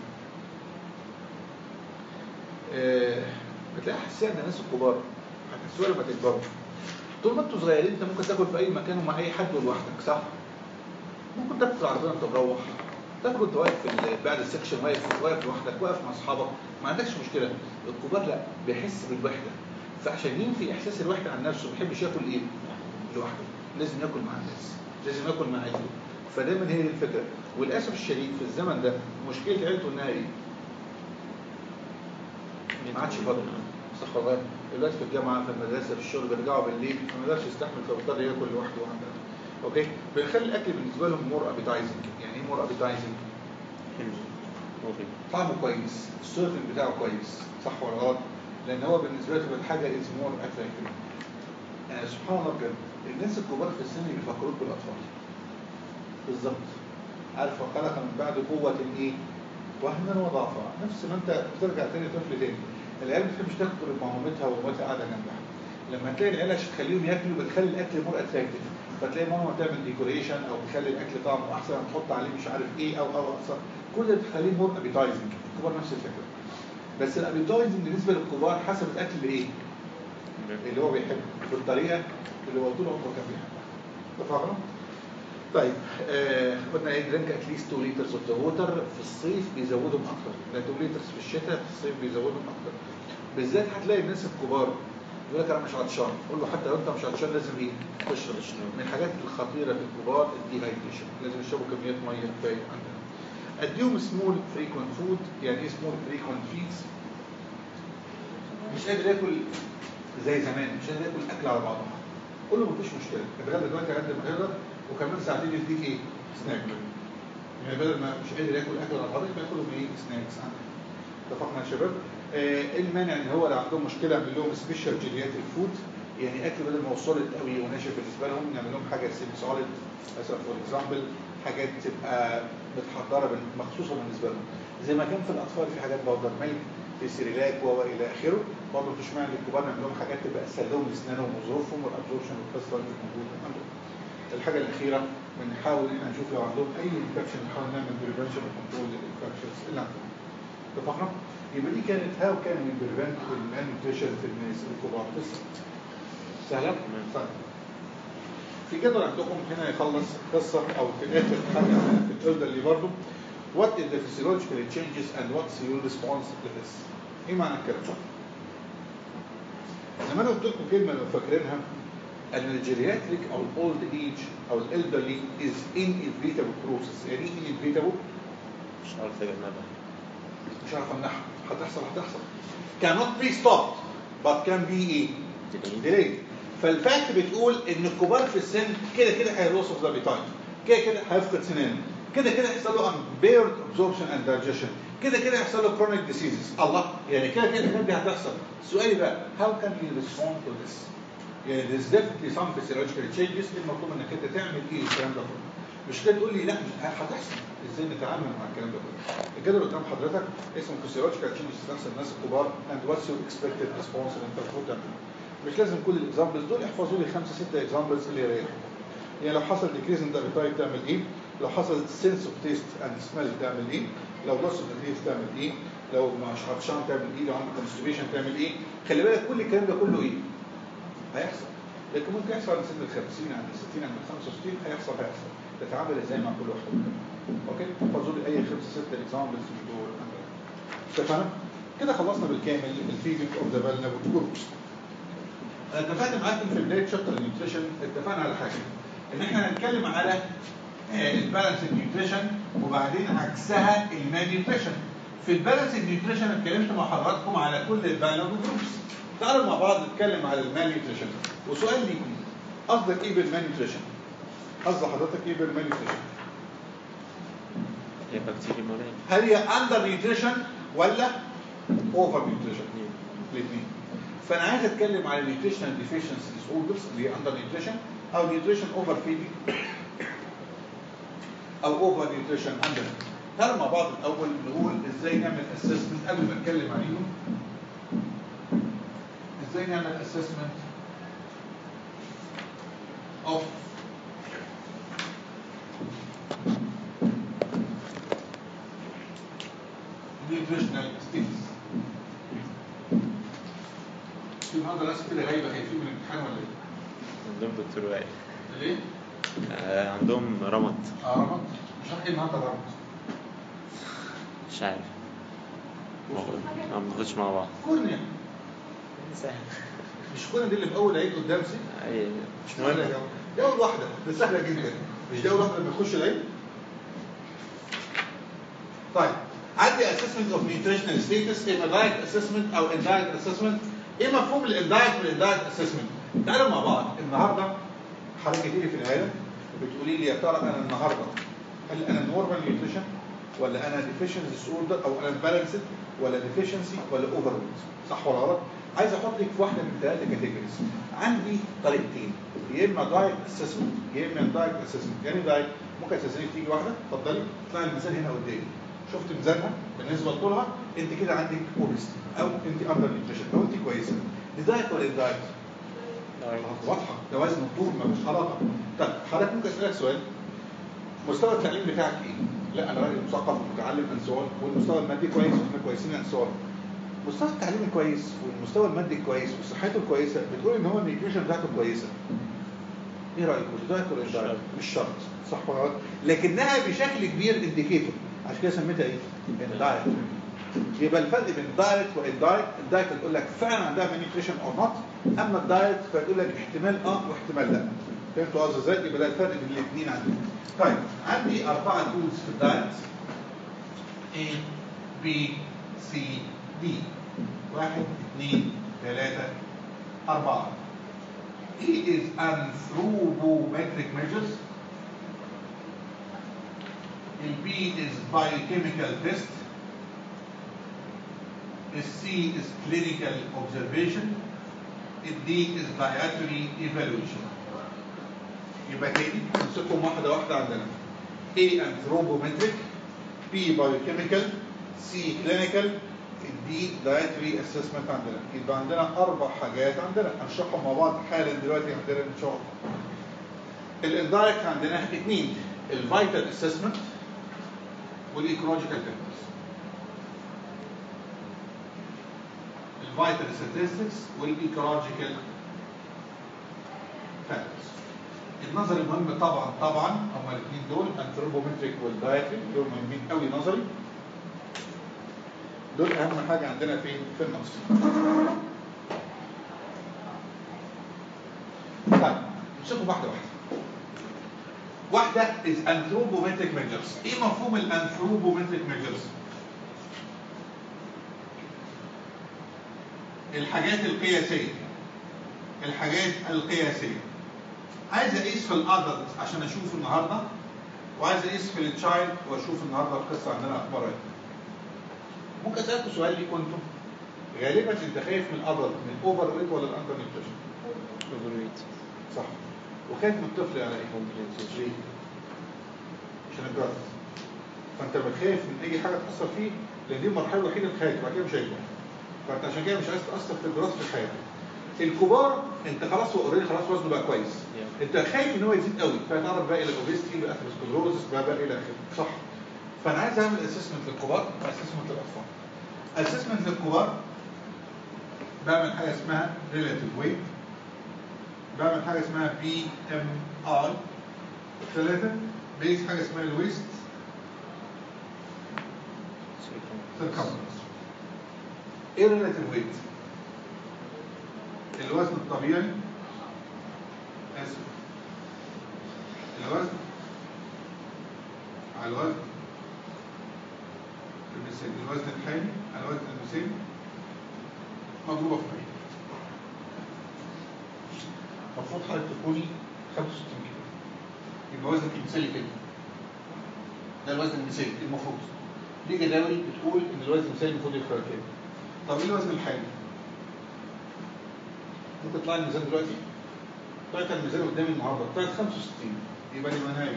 آه، بتلاقي حساسيه عند الناس الكبار هتحسوها لما تكبروا طول ما انتوا صغيرين انت ممكن تاكل في اي مكان ومع اي حد ولوحدك صح؟ ممكن تاكل في العربيه وانت مروح تاكل وانت واقف في ال- بعد السكشن واقف واقف لوحدك واقف مع اصحابك ما عندكش مشكله الكبار لا بيحس بالوحده فعشان ينفي احساس الوحده عن نفسه ما بيحبش ياكل ايه؟ لوحده لازم ياكل مع الناس لازم ياكل مع عيلته فدايما هي دي الفكره وللاسف الشديد في الزمن ده مشكله عيلته انها ايه؟ ما عادش فاضي صح والله دلوقتي في الجامعه في المدرسه في الشغل بيرجعوا بالليل ما يقدرش يستحمل فبيضطر ياكل لوحده وعنده اوكي بنخلي الاكل بالنسبه لهم مور ابيتايزنج يعني ايه مور ابيتايزنج طعمه كويس السيرفنج بتاعه كويس صح ولا غلط لان هو بالنسبه له تبقى الحاجه از مور اتراكتيف يعني سبحان الله بجد الناس الكبار في السن بيفكروك بالاطفال بالظبط عارف وخلق من بعد قوه ايه وهنا وضعفا نفس ما انت بترجع تاني طفل تاني العيال ما بتحبش تاكل مع مامتها ومامتها قاعده جنبها لما تلاقي العيال عشان تخليهم ياكلوا بتخلي الاكل مور اتراكتيف فتلاقي ماما تعمل ديكوريشن او تخلي الاكل طعمه احسن او تحط عليه مش عارف ايه او او احسن كل ده تخليه مور ابيتايزنج الكبار نفس الفكره بس الابيتايزنج بالنسبه للكبار حسب الاكل اللي ايه اللي هو بيحبه بالطريقه اللي هو طول عمره كان بيحبها اتفقنا؟ طيب آه قلنا ايه درينك اتليست 2 لترز اوف ذا ووتر في الصيف بيزودهم اكتر ده 2 لترز في الشتاء في الصيف بيزودهم اكتر بالذات هتلاقي الناس الكبار يقول لك انا مش عطشان قول له حتى لو انت مش عطشان لازم ايه تشرب من الحاجات الخطيره في الكبار الديهايدريشن لازم يشربوا كميات ميه كفايه عندنا اديهم سمول فريكوينت فود يعني ايه سمول فريكوينت فيدز مش قادر ياكل زي زمان مش قادر ياكل اكل على بعضها قول له مفيش مشكله اتغدى دلوقتي قد ما تقدر وكمان ساعتين يديك ايه؟ سناك يعني بدل ما مش قادر ياكل اكل على بعضه يبقى ياكلهم ايه؟ سناكس عندك اتفقنا يا شباب؟ آه، ايه المانع ان هو لو عندهم مشكله نعمل لهم سبيشال جيليات الفود يعني اكل بدل ما هو سوليد قوي وناشف بالنسبه لهم نعمل لهم حاجه سيمي سوليد مثلا فور اكزامبل حاجات تبقى متحضره بال- مخصوصه بالنسبه لهم زي ما كان في الاطفال في حاجات باودر ميلك في سيريلاك و الى اخره برضه مش معنى للكبار نعمل لهم حاجات تبقى اسهل لهم لاسنانهم وظروفهم والابزوربشن والقصه اللي موجوده عندهم. الحاجه الاخيره بنحاول ان احنا نشوف لو عندهم اي انفكشن نحاول نعمل بريفنشن وكنترول للانفكشنز اللي عندهم. اتفقنا؟ يبقى دي كانت هاو كان من بريفنت المالنيوتريشن في الناس الكبار في السن. سهله؟ تمام. طيب في جدول عندكم هنا يخلص قصه او في الاخر حاجه في الالدرلي برضه what is the physiological changes and what's your response to this ايه معنى الكلام ده؟ زي ما انا قلت لكم كلمه لو فاكرينها ان الجيرياتريك او الاولد ايج او الالدرلي از inevitable process يعني ايه inevitable؟ مش عارف اجمعها مش عارف امنعها هتحصل هتحصل cannot be stopped but can be ايه؟ delayed فالفاكت بتقول ان الكبار في السن كده كده هيلوس اوف ذا بيتايم كده كده هيفقد سنانه كده كده هيحصل له impaired absorption and digestion كده كده هيحصل له chronic diseases الله يعني كده كده الحاجات دي هتحصل سؤالي بقى how can you respond to this يعني there's definitely some physiological changes المطلوب انك انت تعمل ايه الكلام ده كله مش كده تقول لي لا مش هتحصل ازاي نتعامل مع الكلام ده كله الجدول قدام حضرتك اسمه physiological changes بتحصل الناس الكبار and what's your expected response اللي انت المفروض تعمله مش لازم كل الاكزامبلز دول احفظوا لي خمسه سته اكزامبلز اللي يريحوا يعني لو حصل decrease in the appetite تعمل ايه؟ لو حصل sense of taste and smell تعمل ايه؟ لو loss of the taste تعمل ايه؟ لو مش عطشان تعمل ايه؟ لو عندك constipation تعمل ايه؟ خلي بالك كل الكلام ده كله ايه؟ هيحصل لكن ممكن يحصل عند سن ال 50 عند ال 60 عند ال 65 هيحصل هيحصل تتعامل ازاي مع كل واحد منهم اوكي احفظوا لي اي خمسه سته اكزامبلز من دول اتفقنا؟ كده خلصنا بالكامل الفيدنج اوف ذا فالنبل جروبس انا اتفقت معاكم في بدايه شابتر النيوتريشن اتفقنا على حاجه ان احنا هنتكلم على البالانس نيوتريشن وبعدين عكسها المان نيوتريشن في البالانس نيوتريشن اتكلمت مع حضراتكم على كل الفالنبل جروبس تعالوا مع بعض نتكلم على المان نيوتريشن وسؤال ليكم قصدك ايه بالمان نيوتريشن؟ قصد حضرتك ايه بالمان نيوتريشن؟ هي بكتيريا مريض هل هي اندر نيوتريشن ولا اوفر نيوتريشن؟ الاثنين فانا عايز اتكلم على نيوتريشنال ديفيشنسي ديسوردرز اللي هي اندر نيوتريشن او نيوتريشن اوفر فيدنج او اوفر نيوتريشن اندر تعالوا مع بعض الاول نقول ازاي نعمل اسسمنت قبل ما نتكلم عليهم ازاي نعمل اسسمنت اوف nutritional status في النهارده ناس كده غايبه خايفين من الامتحان ولا ايه؟ عندهم دكتور وائل ليه؟ آه، عندهم رمض اه رمض مش عارف ايه النهارده رمض مش عارف ما بناخدش مع بعض كورنيا مش كورنيا دي اللي في اول عيد قدام سي أي مش سهله يا مهم جماعه دي اول واحده دي سهله جدا مش دي اول واحده لما يخش العيد طيب عندي اسسمنت اوف نيوتريشنال ستيتس اما دايت اسسمنت او اندايت اسسمنت ايه مفهوم الاندايت والاندايت اسسمنت تعالوا مع بعض النهارده حضرتك تيجي في العياده وبتقولي لي يا ترى انا النهارده هل انا نورمال نيوتريشن ولا انا ديفيشنسي ديسوردر او انا بالانسد ولا ديفيشنسي ولا اوفر صح ولا غلط؟ عايز احطك في واحده من ثلاثه كاتيجوريز عندي طريقتين يا اما دايت اسسمنت يا اما دايت اسسمنت يعني دايت ممكن اساسينك تيجي واحده اتفضلي اطلعي الميزان هنا قدامي شفت ميزانها بالنسبه لطولها انت كده عندك اوبست او انت اندر نيوتريشن او انت كويسه دي دايت ولا دايت؟ واضحه ده وزن وطول ملوش علاقه طب حضرتك ممكن اسالك سؤال مستوى التعليم بتاعك ايه؟ لا انا راجل مثقف ومتعلم ان سؤال والمستوى المادي كويس واحنا كويسين ان سؤال مستوى التعليم كويس والمستوى المادي كويس وصحته كويسه بتقول ان هو النيوتريشن بتاعته كويسه ايه رايك مش دايت ولا مش دايت شرط. مش شرط صح ولا غلط لكنها بشكل كبير انديكيتور عشان كده سميتها ايه الدايت يبقى الفرق بين الدايت والدايت الدايت تقول لك فعلا عندها نيوتريشن او نوت اما الدايت فتقول لك احتمال اه واحتمال لا فهمتوا قصدي ازاي يبقى ده الفرق بين الاثنين عندي طيب عندي اربعه تولز في الدايت A B C D واحد اثنين ثلاثة أربعة E is anthropometric measures ال B is biochemical test ال C is clinical observation ال D is dietary evaluation يبقى تاني نمسكهم واحدة واحدة عندنا A anthropometric B biochemical C clinical D dietary assessment عندنا يبقى عندنا أربع حاجات عندنا هنشرحهم مع بعض حالا دلوقتي عندنا إن شاء الله الاندايركت عندنا اثنين الفيتال اسسمنت والايكولوجيكال فاكتورز الفيتال statistics والايكولوجيكال فاكتورز النظري مهم طبعا طبعا هما الاثنين دول انثروبومتريك والدايتريك دول مهمين قوي نظري دول اهم حاجه عندنا فين في النص طيب نمسكهم واحده واحده واحده is anthropometric measures ايه مفهوم الانثروبومتريك measures الحاجات القياسيه الحاجات القياسيه عايز اقيس في الادلت عشان اشوف النهارده وعايز اقيس في التشايلد واشوف النهارده القصه عندنا اخبارها ايه ممكن اسالكم سؤال ليكم انتم غالبا انت خايف من الادلت من الاوفر ويت ولا الاندر نيوتريشن overweight صح وخايف من الطفل على ايه ليه عشان الجرس فانت بتخاف من اي حاجه تاثر فيه لان دي المرحله الوحيده في حياتك بعد كده مش هيكبر فانت عشان كده مش عايز تاثر في الجراس في حياتك الكبار انت خلاص هو اوريدي خلاص وزنه بقى كويس Yeah. انت خايف ان هو يزيد قوي فهتعرض بقى الى الاوبيستي والاثيروسكلروزس بقى بقى الى اخره صح فانا عايز اعمل اسسمنت للكبار واسسمنت للاطفال اسسمنت للكبار بعمل حاجه اسمها ريلاتيف ويت بعمل حاجه اسمها بي ام اي ثلاثه بيس حاجه اسمها الويست سيركمفرنس ايه ريلاتيف ويت الوزن الطبيعي اسف الوزن على الوزن المثالي الوزن الحالي على الوزن المثالي مضروبة في 100 المفروض حضرتك تكوني 65 كيلو يبقى وزنك المثالي كده ده الوزن المثالي المفروض دي جداول بتقول ان الوزن المثالي المفروض يبقى كده طب ايه الوزن الحالي؟ ممكن تطلع الميزان دلوقتي طلعت الميزان قدامي النهارده طلعت 65 يبقى لي منايم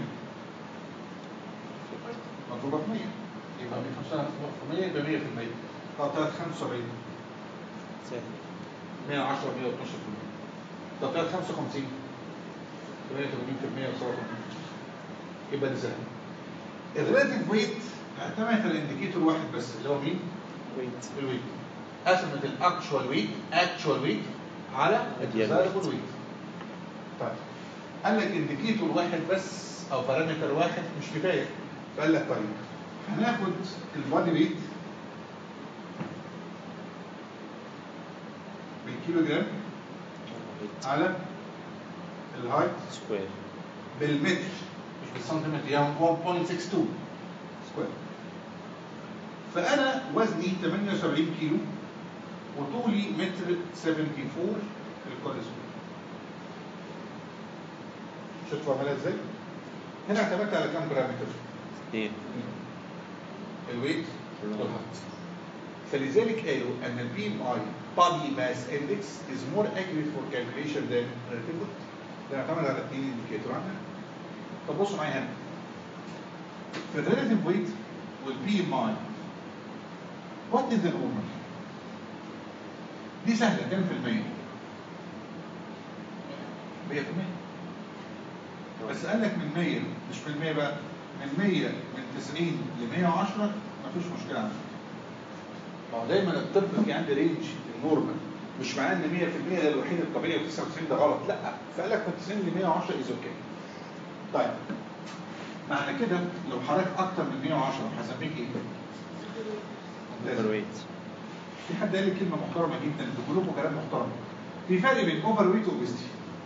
مضروبه في 100 يبقى 105 في 100 يبقى 100 في المية طب طلعت 75 سهل 110 112 في المية طب طلعت 55 88 في المية و87 يبقى دي سهل الريلاتيف ويت اعتمدت على انديكيتور واحد بس اللي هو مين؟ weight الويت قسمت الاكشوال ويت اكشوال ويت على الديزايربل ويت طيب قال لك انديكيتور واحد بس او بارامتر واحد مش كفايه فقال لك طيب هناخد البادي ويت بالكيلو جرام weight على الهايت square بالمتر مش بالسنتيمتر يعني 1.62 سكوير فانا وزني 78 كيلو وطولي متر 74 الكل سكوير شفتوا عملها ازاي؟ هنا اعتمدت على كام بارامتر؟ اثنين الويت والهايت فلذلك قالوا ان البي ام اي body mass index is more accurate for calculation than relative weight ده يعتمد على اثنين انديكيتور عندنا طب بصوا معايا هنا في الريلاتيف ويت والبي ام اي وات از ذا نورمال دي سهله كام في المية؟ 100% بس قال لك من 100 مش من 100 بقى من 100 من 90 ل 110 مفيش مشكله عندك ما هو دايما الطب في عندي رينج النورمال مش معناه ان 100% ده الوحيد الطبيعي و99 ده غلط لا فقال لك من 90 ل 110 از اوكي طيب معنى كده لو حضرتك اكتر من 110 هسميك ايه؟ ممتاز. overweight في حد قال لي كلمه محترمه جدا بقول لكم كلام محترم في فرق بين اوفر ويت واوبستي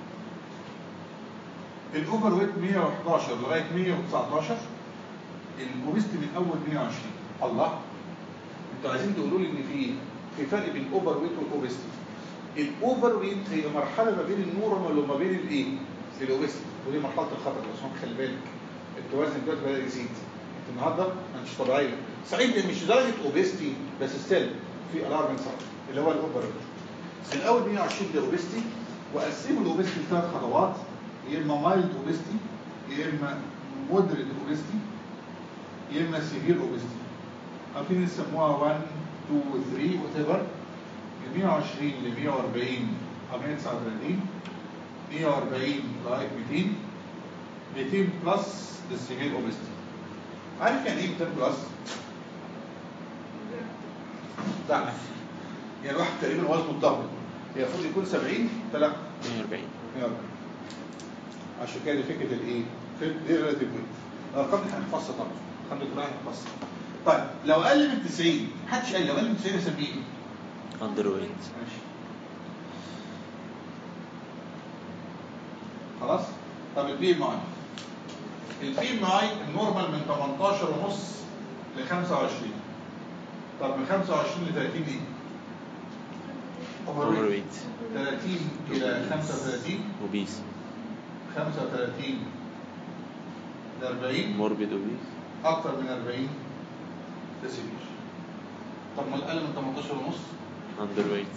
الاوفر ويت 111 لغايه 119 الاوبستي من اول 120 الله انتوا عايزين تقولوا لي ان في في فرق بين الاوفر ويت والاوبستي الاوفر ويت هي مرحله ما بين النورمال وما بين الايه؟ الاوبستي ودي مرحله الخطر بس هو خلي بالك التوازن دلوقتي بدا يزيد انت النهارده ما انتش طبيعيه صحيح مش درجه اوبستي بس ستيل في الارم صح اللي هو الاوفر ويت من اول 120 ده اوبستي وقسموا الاوبستي لثلاث خطوات يا اما مايلد اوبستي يا اما مودريت اوبستي يا اما سيفير اوبستي عارفين يسموها 1 2 3 وات ايفر من 120 ل 140 او 139 140 لغايه 200 200 بلس للسيفير اوبستي عارف يعني ايه 200 بلس؟ لا يعني الواحد تقريبا وزنه الضغط هي المفروض يكون 70 طلع 140 140 عشان كده دي فكره الايه؟ فكره دي ريلاتيف ويت الارقام دي هنحفظها طبعا الارقام دي كلها هنحفظها طيب لو اقل من 90 محدش قال لو اقل من 90 اسميه ايه؟ اندر ويت ماشي خلاص طب البي ام اي البي ام اي النورمال من 18 ونص ل 25 طب من 25 ل 30 ايه؟ اوفر ويت 30 الى 35 اوبيس 35 ل 40 موربيد اوبيس اكتر من 40 ده سيفير طب ما الاقل من 18 ونص اندر ويت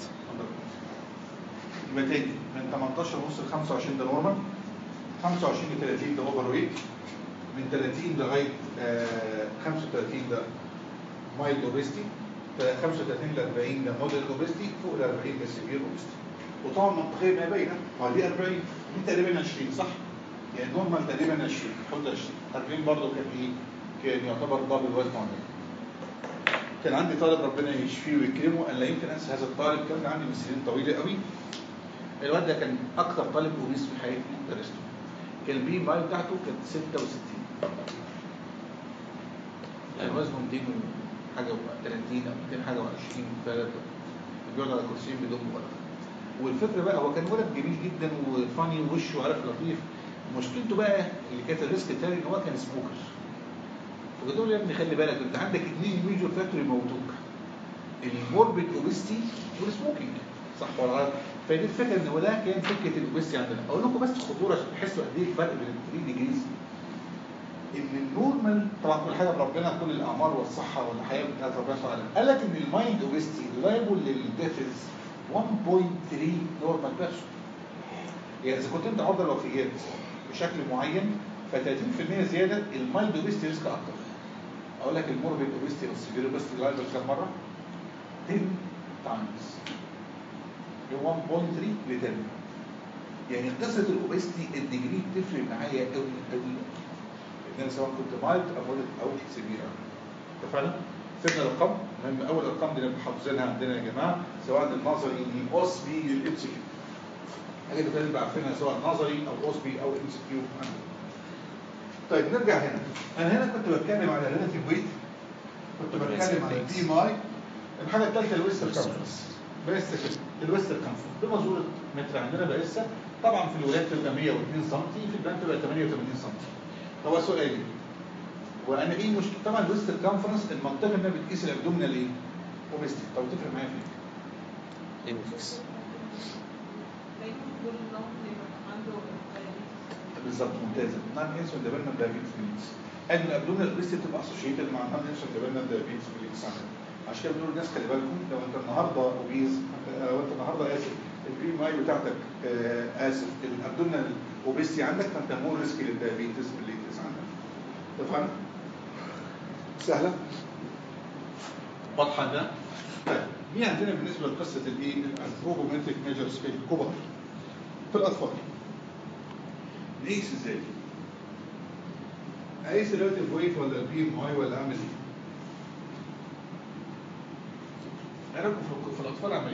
يبقى تاني من 18 ونص ل 25 ده نورمال 25 ل 30 ده اوفر ويت من 30 لغايه آه 35 ده مايلد اوبستي 35 ل 40 ده موديل اوبستي فوق ال 40 ده سيفير اوبستي وطبعا منطقيا ما باينه ما دي 40 دي تقريبا 20 صح؟ يعني نورمال تقريبا 20 حط 20 40 برضه كان ايه؟ كان يعتبر دبل وزن عندنا كان عندي طالب ربنا يشفيه ويكرمه انا لا يمكن انسى هذا الطالب كان عندي من سنين طويله قوي الواد ده كان اكثر طالب اوبيس في حياتي درسته كان البي ام اي بتاعته كانت 66 كان وزنه 200 حاجه و30 او 200 حاجه و20 ثلاثه بيقعد على كرسيين بدون مبالغه والفكره بقى هو كان ولد جميل جدا وفاني ووشه عارف لطيف مشكلته بقى اللي كانت الريسك الثاني ان هو كان سموكر فقلت له يا ابني خلي بالك انت عندك اثنين ميجور فاكتور يموتوك الموربيد اوبستي والسموكينج صح ولا غلط؟ فدي الفكره ان هو ده كان فكره الاوبستي عندنا اقول لكم بس خطوره عشان تحسوا قد ايه الفرق بين ال 3 ديجريز ان النورمال طبعا كل حاجه بربنا كل الاعمار والصحه والحياه بتاعت ربنا سبحانه وتعالى قال لك ان المايند اوبستي لايبل للديثز 1.3 نورمال بيرسون يعني اذا كنت انت عرضه للوفيات بشكل معين ف 30% زياده المايلد اوبستي ريسك اكتر اقول لك الموربيد اوبستي والسيفير اوبستي لايبل كام مره 10 تايمز 1.3 ل 10 يعني قصه الاوبستي الديجري بتفرق معايا قوي قوي ان انا سواء كنت مايلد او مودريت او سيفير اتفقنا؟ فهمنا الارقام مهم اول الارقام دي نبقى حافظينها عندنا يا جماعه سواء النظري الاوس بي للام سي كيو حاجه اللي بنبقى عارفينها سواء نظري او اوس بي او ام سي كيو طيب نرجع هنا انا هنا كنت بتكلم على ريلاتيف ويت كنت بتكلم على الدي ام اي الحاجه الثالثه الويستر كونفرنس بقيسها كده الويستر كونفرنس بمزوره متر عندنا بقيسها طبعا في الولاد تبقى 102 سم في البنات تبقى 88 سم هو سؤالي وانا ايه المشكله طبعا الويستر كونفرنس المنطقه انها بتقيس الابدومينال ايه؟ اوبستي طب تفرق معايا في ايه؟ اندكس بالظبط ممتازه نون انسولين ديبندنت دايابيتس ميليتس ان الابدومينال اوبستي بتبقى اسوشيتد مع نون انسولين ديبندنت دايابيتس ميليتس عشان كده بنقول للناس خلي بالكم لو انت النهارده اوبيز لو انت النهارده اسف البي ام اي بتاعتك آه، اسف الابدومينال اوبستي عندك فانت مور ريسك للدايابيتس ميليتس عندك اتفقنا؟ سهله؟ واضحه ده؟ طيب دي عندنا بالنسبه لقصه الايه؟ الانثروبومتريك ميجرز في الكبر في الاطفال نقيس ازاي؟ اقيس الريلاتيف ويت ولا البي ام اي ولا اعمل ايه؟ ايه رايكم في في الاطفال اعمل ايه؟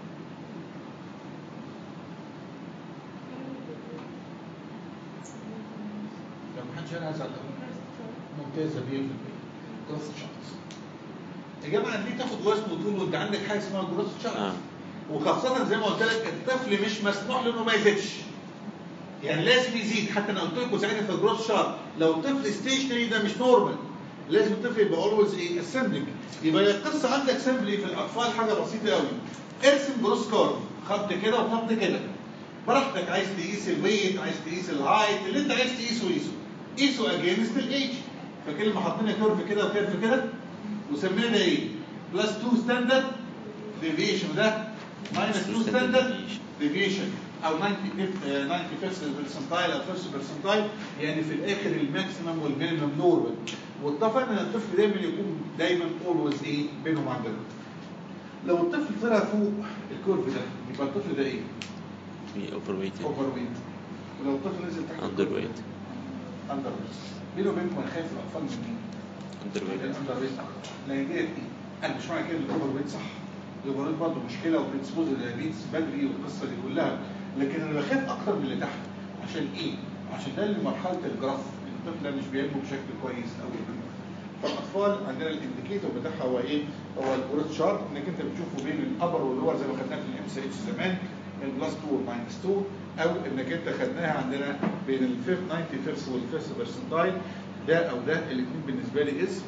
لو محدش قال هزعل قوي ممتازه 100% جروث شارتس يا جماعه ليه تاخد وزن وطول وانت عندك حاجه اسمها جروث شارتس آه. وخاصه زي ما قلت لك الطفل مش مسموح له انه ما يزيدش يعني لازم يزيد حتى انا قلت لكم ساعتها في الجروث شارت لو الطفل ستيشنري ده مش نورمال لازم الطفل يبقى اولويز ايه اسندنج يبقى هي القصه عندك سمبلي في الاطفال حاجه بسيطه قوي ارسم جروث كارف خط كده وخط كده براحتك عايز تقيس الويت عايز تقيس الهايت اللي انت عايز تقيسه قيسه قيسه اجينست الايج فاكر لما حطينا كيرف كده وكيرف كده وسمينا ايه؟ بلس 2 ستاندرد ديفيشن وده ماينس 2 ستاندرد ديفيشن او 90 95 برسنتايل او 1 برسنتايل يعني في الاخر الماكسيمم والمينيمم نورمال واتفقنا ان الطفل دايما يكون دايما اولويز ايه بينهم عندنا لو الطفل طلع فوق الكيرف ده يبقى الطفل ده ايه؟ في اوفر ويت اوفر ويت ولو الطفل نزل تحت اندر ويت اندر ويت بيني وبينكم انا خايف الاطفال من مين؟ اندر ويت الاندر ويت اكتر لان ديت ايه؟ انا مش معنى كده الاوفر ويت صح الاوفر ويت برضه مشكله وبريدسبوز للدايابيتس بدري والقصه دي كلها لكن انا بخاف اكتر من اللي تحت عشان ايه؟ عشان ده اللي مرحله الجراف الطفل مش بينمو بشكل كويس قوي فالاطفال عندنا الانديكيتور بتاعها هو ايه؟ هو الجروث شارت انك انت بتشوفه بين الابر واللور زي ما خدناها في الام سي اتش زمان من بلس 2 وماينس 2 او انك انت خدناها عندنا بين الفيف 95 والفيرست برسنتايل ده او ده الاثنين بالنسبه لي اسم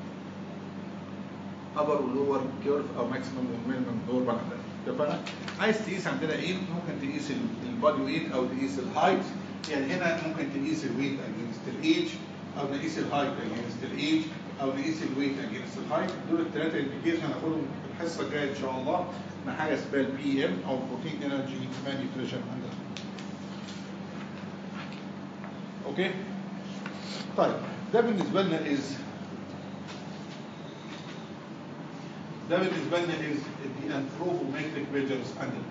ابر ولور كيرف او ماكسيمم ومينيمم نورمال اتفقنا عايز تقيس عندنا ايه ممكن تقيس البادي ويت او تقيس الهايت يعني هنا ممكن تقيس الويت اجينست الايج او نقيس الهايت اجينست الايج او نقيس الويت اجينست الهايت دول الثلاثه انديكيشن هناخدهم الحصه الجايه ان شاء الله مع حاجه اسمها البي ام او بروتين انرجي مانيبيوليشن عندنا اوكي طيب ده بالنسبه لنا از ده بالنسبه لنا از the anthropometric measures عندنا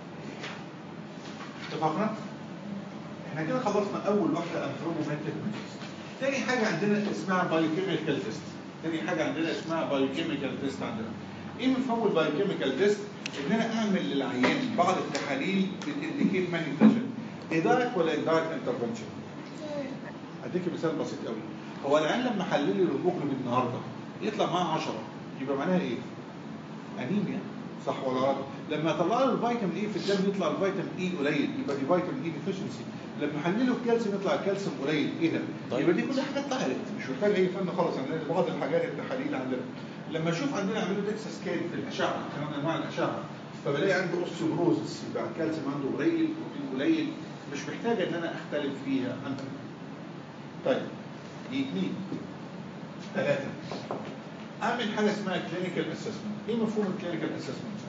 اتفقنا؟ احنا كده خلصنا اول واحده anthropometric measures تاني حاجه عندنا اسمها بايوكيميكال تيست تاني حاجه عندنا اسمها بايوكيميكال تيست عندنا ايه مفهوم البايوكيميكال تيست ان انا اعمل للعيان بعض التحاليل بتنديكيت مانيفيشن ايدايركت ولا اندايركت انترفنشن اديك مثال بسيط قوي هو العيان لما حلل لي الهيموجلوبين النهارده يطلع معاه 10 يبقى معناها ايه؟ انيميا صح ولا غلط؟ لما طلع له الفيتامين اي في الدم يطلع الفيتامين اي قليل يبقى دي فيتامين اي ديفيشنسي لما حلله الكالسيوم يطلع الكالسيوم قليل ايه ده؟ طيب. يبقى دي كلها حاجات طلعت مش محتاج اي فن خالص عندنا بعض الحاجات التحاليل عندنا لما اشوف عندنا اعملوا ديكسا سكان في الاشعه كمان انواع الاشعه فبلاقي عنده اوستيوبروزس يبقى الكالسيوم عنده قليل بروتين قليل مش محتاج ان انا اختلف فيها عندنا طيب دي اثنين ثلاثة اعمل حاجة اسمها كلينيكال اسسمنت ايه مفهوم الكلينيكال اسسمنت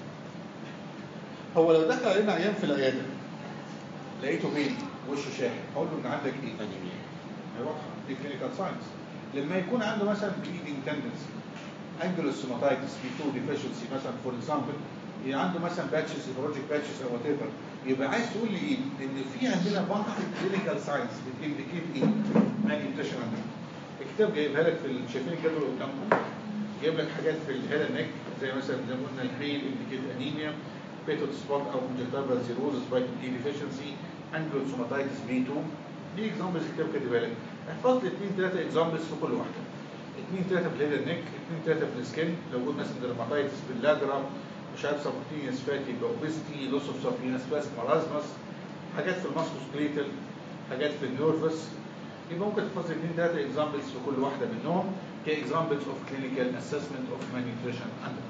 هو لو دخل علينا عيان في العيادة لقيته بين وشه شاحب هقول له ان عندك ايه انيميا هي واضحة دي كلينيكال ساينس لما يكون عنده مثلا بليدنج تندنسي انجلوسوماتايتس بي 2 ديفيشنسي مثلا فور اكزامبل عنده مثلا باتشز هيموراجيك باتشز او وات ايفر يبقى عايز تقول لي ايه؟ ان في عندنا بعض الكلينيكال ساينس بتنديكيت ايه؟ مانيبيوليشن عندنا. الكتاب جايبها لك في ال- شايفين الجدول قدامكم؟ جايب لك حاجات في الهيد نيك زي مثلا زي ما قلنا البيل انديكيت انيميا بيتوت سبوت او كونجكتيفال سيروزس فيتامين اي ديفيشنسي انجلوسوماتايتس بي 2 دي اكزامبلز الكتاب كاتبها لك احفظ لي اثنين ثلاثه اكزامبلز في كل واحده اثنين ثلاثه في الهيد نيك اثنين ثلاثه في السكن لو قلنا مثلا درماتايتس باللاجرا مش عارف سبورتينيوس فاتي باوبستي لوس اوف سابينس باس مرازمس حاجات في الماسكوسكليتال حاجات في النيورفس يبقى ممكن تحفظ اثنين ثلاثه اكزامبلز في كل واحده منهم كاكزامبلز اوف كلينيكال اسسمنت اوف مانيبيوليشن عندنا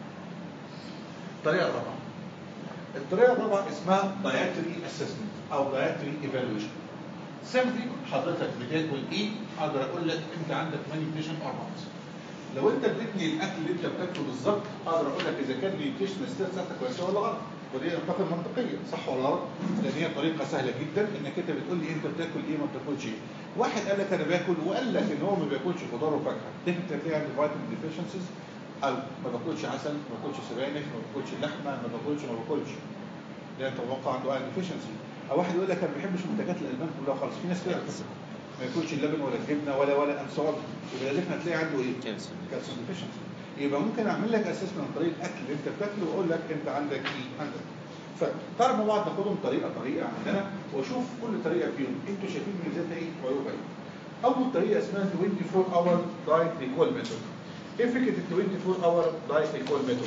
الطريقه الرابعه الطريقه الرابعه اسمها دايتري اسسمنت او دايتري ايفالويشن سيمبلي حضرتك بتاكل ايه اقدر اقول لك انت عندك مانيبيوليشن اور نوت لو انت اديتني الاكل اللي انت بتاكله بالظبط اقدر اقول لك اذا كان النيوتريشن ستيت بتاعتك كويسه ولا غلط ودي اعتقد منطقيه صح ولا غلط؟ لان هي طريقه سهله جدا انك انت بتقول لي انت بتاكل ايه ما بتاكلش ايه. واحد قال لك انا باكل وقال لك ان هو ما بياكلش خضار وفاكهه، ده انت تلاقي عنده فيتامين ديفيشنسيز او ما باكلش عسل، ما باكلش سبانخ، ما باكلش لحمه، ما باكلش ما باكلش. ده انت متوقع عنده ايرون ديفيشنسي. او واحد يقول لك انا ما بحبش منتجات الالبان كلها خالص، في ناس كده على فكرة. ما ياكلش اللبن ولا الجبنه ولا ولا انسولين يبقى لازم هتلاقي عنده ايه؟ كالسيوم كالسيوم ديفيشنسي يبقى ممكن اعمل لك اسسمنت عن طريق الاكل اللي انت بتاكله واقول لك انت عندك ايه عندك فتعالوا مع بعض ناخدهم طريقه طريقه عندنا واشوف كل طريقه فيهم انتوا شايفين ميزاتها ايه وعيوبها ايه اول طريقه اسمها 24 اور دايت ريكول ميثود ايه فكره ال 24 اور دايت ريكول ميثود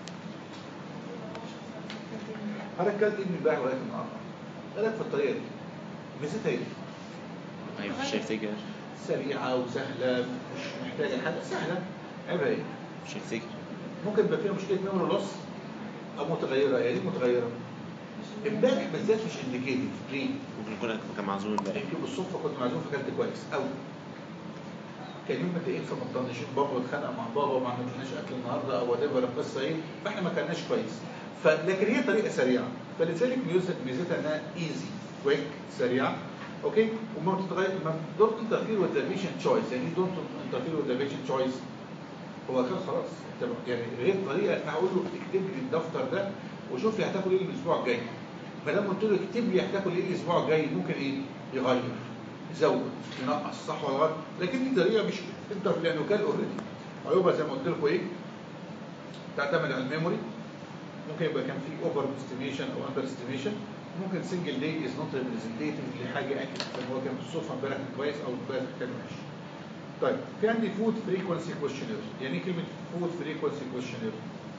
انا اكلت ايه من امبارح ولغايه النهارده ايه رايك في الطريقه دي ميزتها ايه ايوه مش هيفتكر سريعه وسهله مش محتاجه حاجه سهله عيبها ايه مش هيفتكر ممكن يبقى فيها مشكله ميموري لوس او متغيره هي دي متغيره امبارح بالذات مش انديكيتد ليه؟ ممكن يكون كان معزول امبارح يمكن بالصدفه كنت معزوم فاكلت كويس قوي كان يوم متضايقين فما طنشين بابا واتخانق مع بابا وما عملناش اكل النهارده او وات القصه ايه فاحنا ما كلناش كويس فلكن هي طريقه سريعه فلذلك ميزتها ميزتها انها ايزي كويك سريعه اوكي وما بتتغير ما دونت انترفير وذ ذا بيشنت تشويس يعني ايه دونت انترفير وذ ذا بيشنت تشويس هو كان خلاص انت يعني غير طريقه انا هقول له اكتب لي الدفتر ده وشوف لي هتاكل ايه الاسبوع الجاي ما دام قلت له اكتب لي هتاكل ايه الاسبوع الجاي ممكن ايه يغير يزود ينقص صح ولا غلط لكن دي طريقه مش انت لانه كان اوريدي عيوبها زي ما قلت لكم ايه تعتمد على الميموري ممكن يبقى كان في اوفر استيميشن او اندر استيميشن ممكن سنجل داي از نوت ريبريزنتيتيف لحاجه اكل هو كان في الصبح امبارح كان كويس او امبارح كان وحش طيب في عندي فود فريكونسي كويشنير يعني ايه كلمه فود فريكونسي كويشنير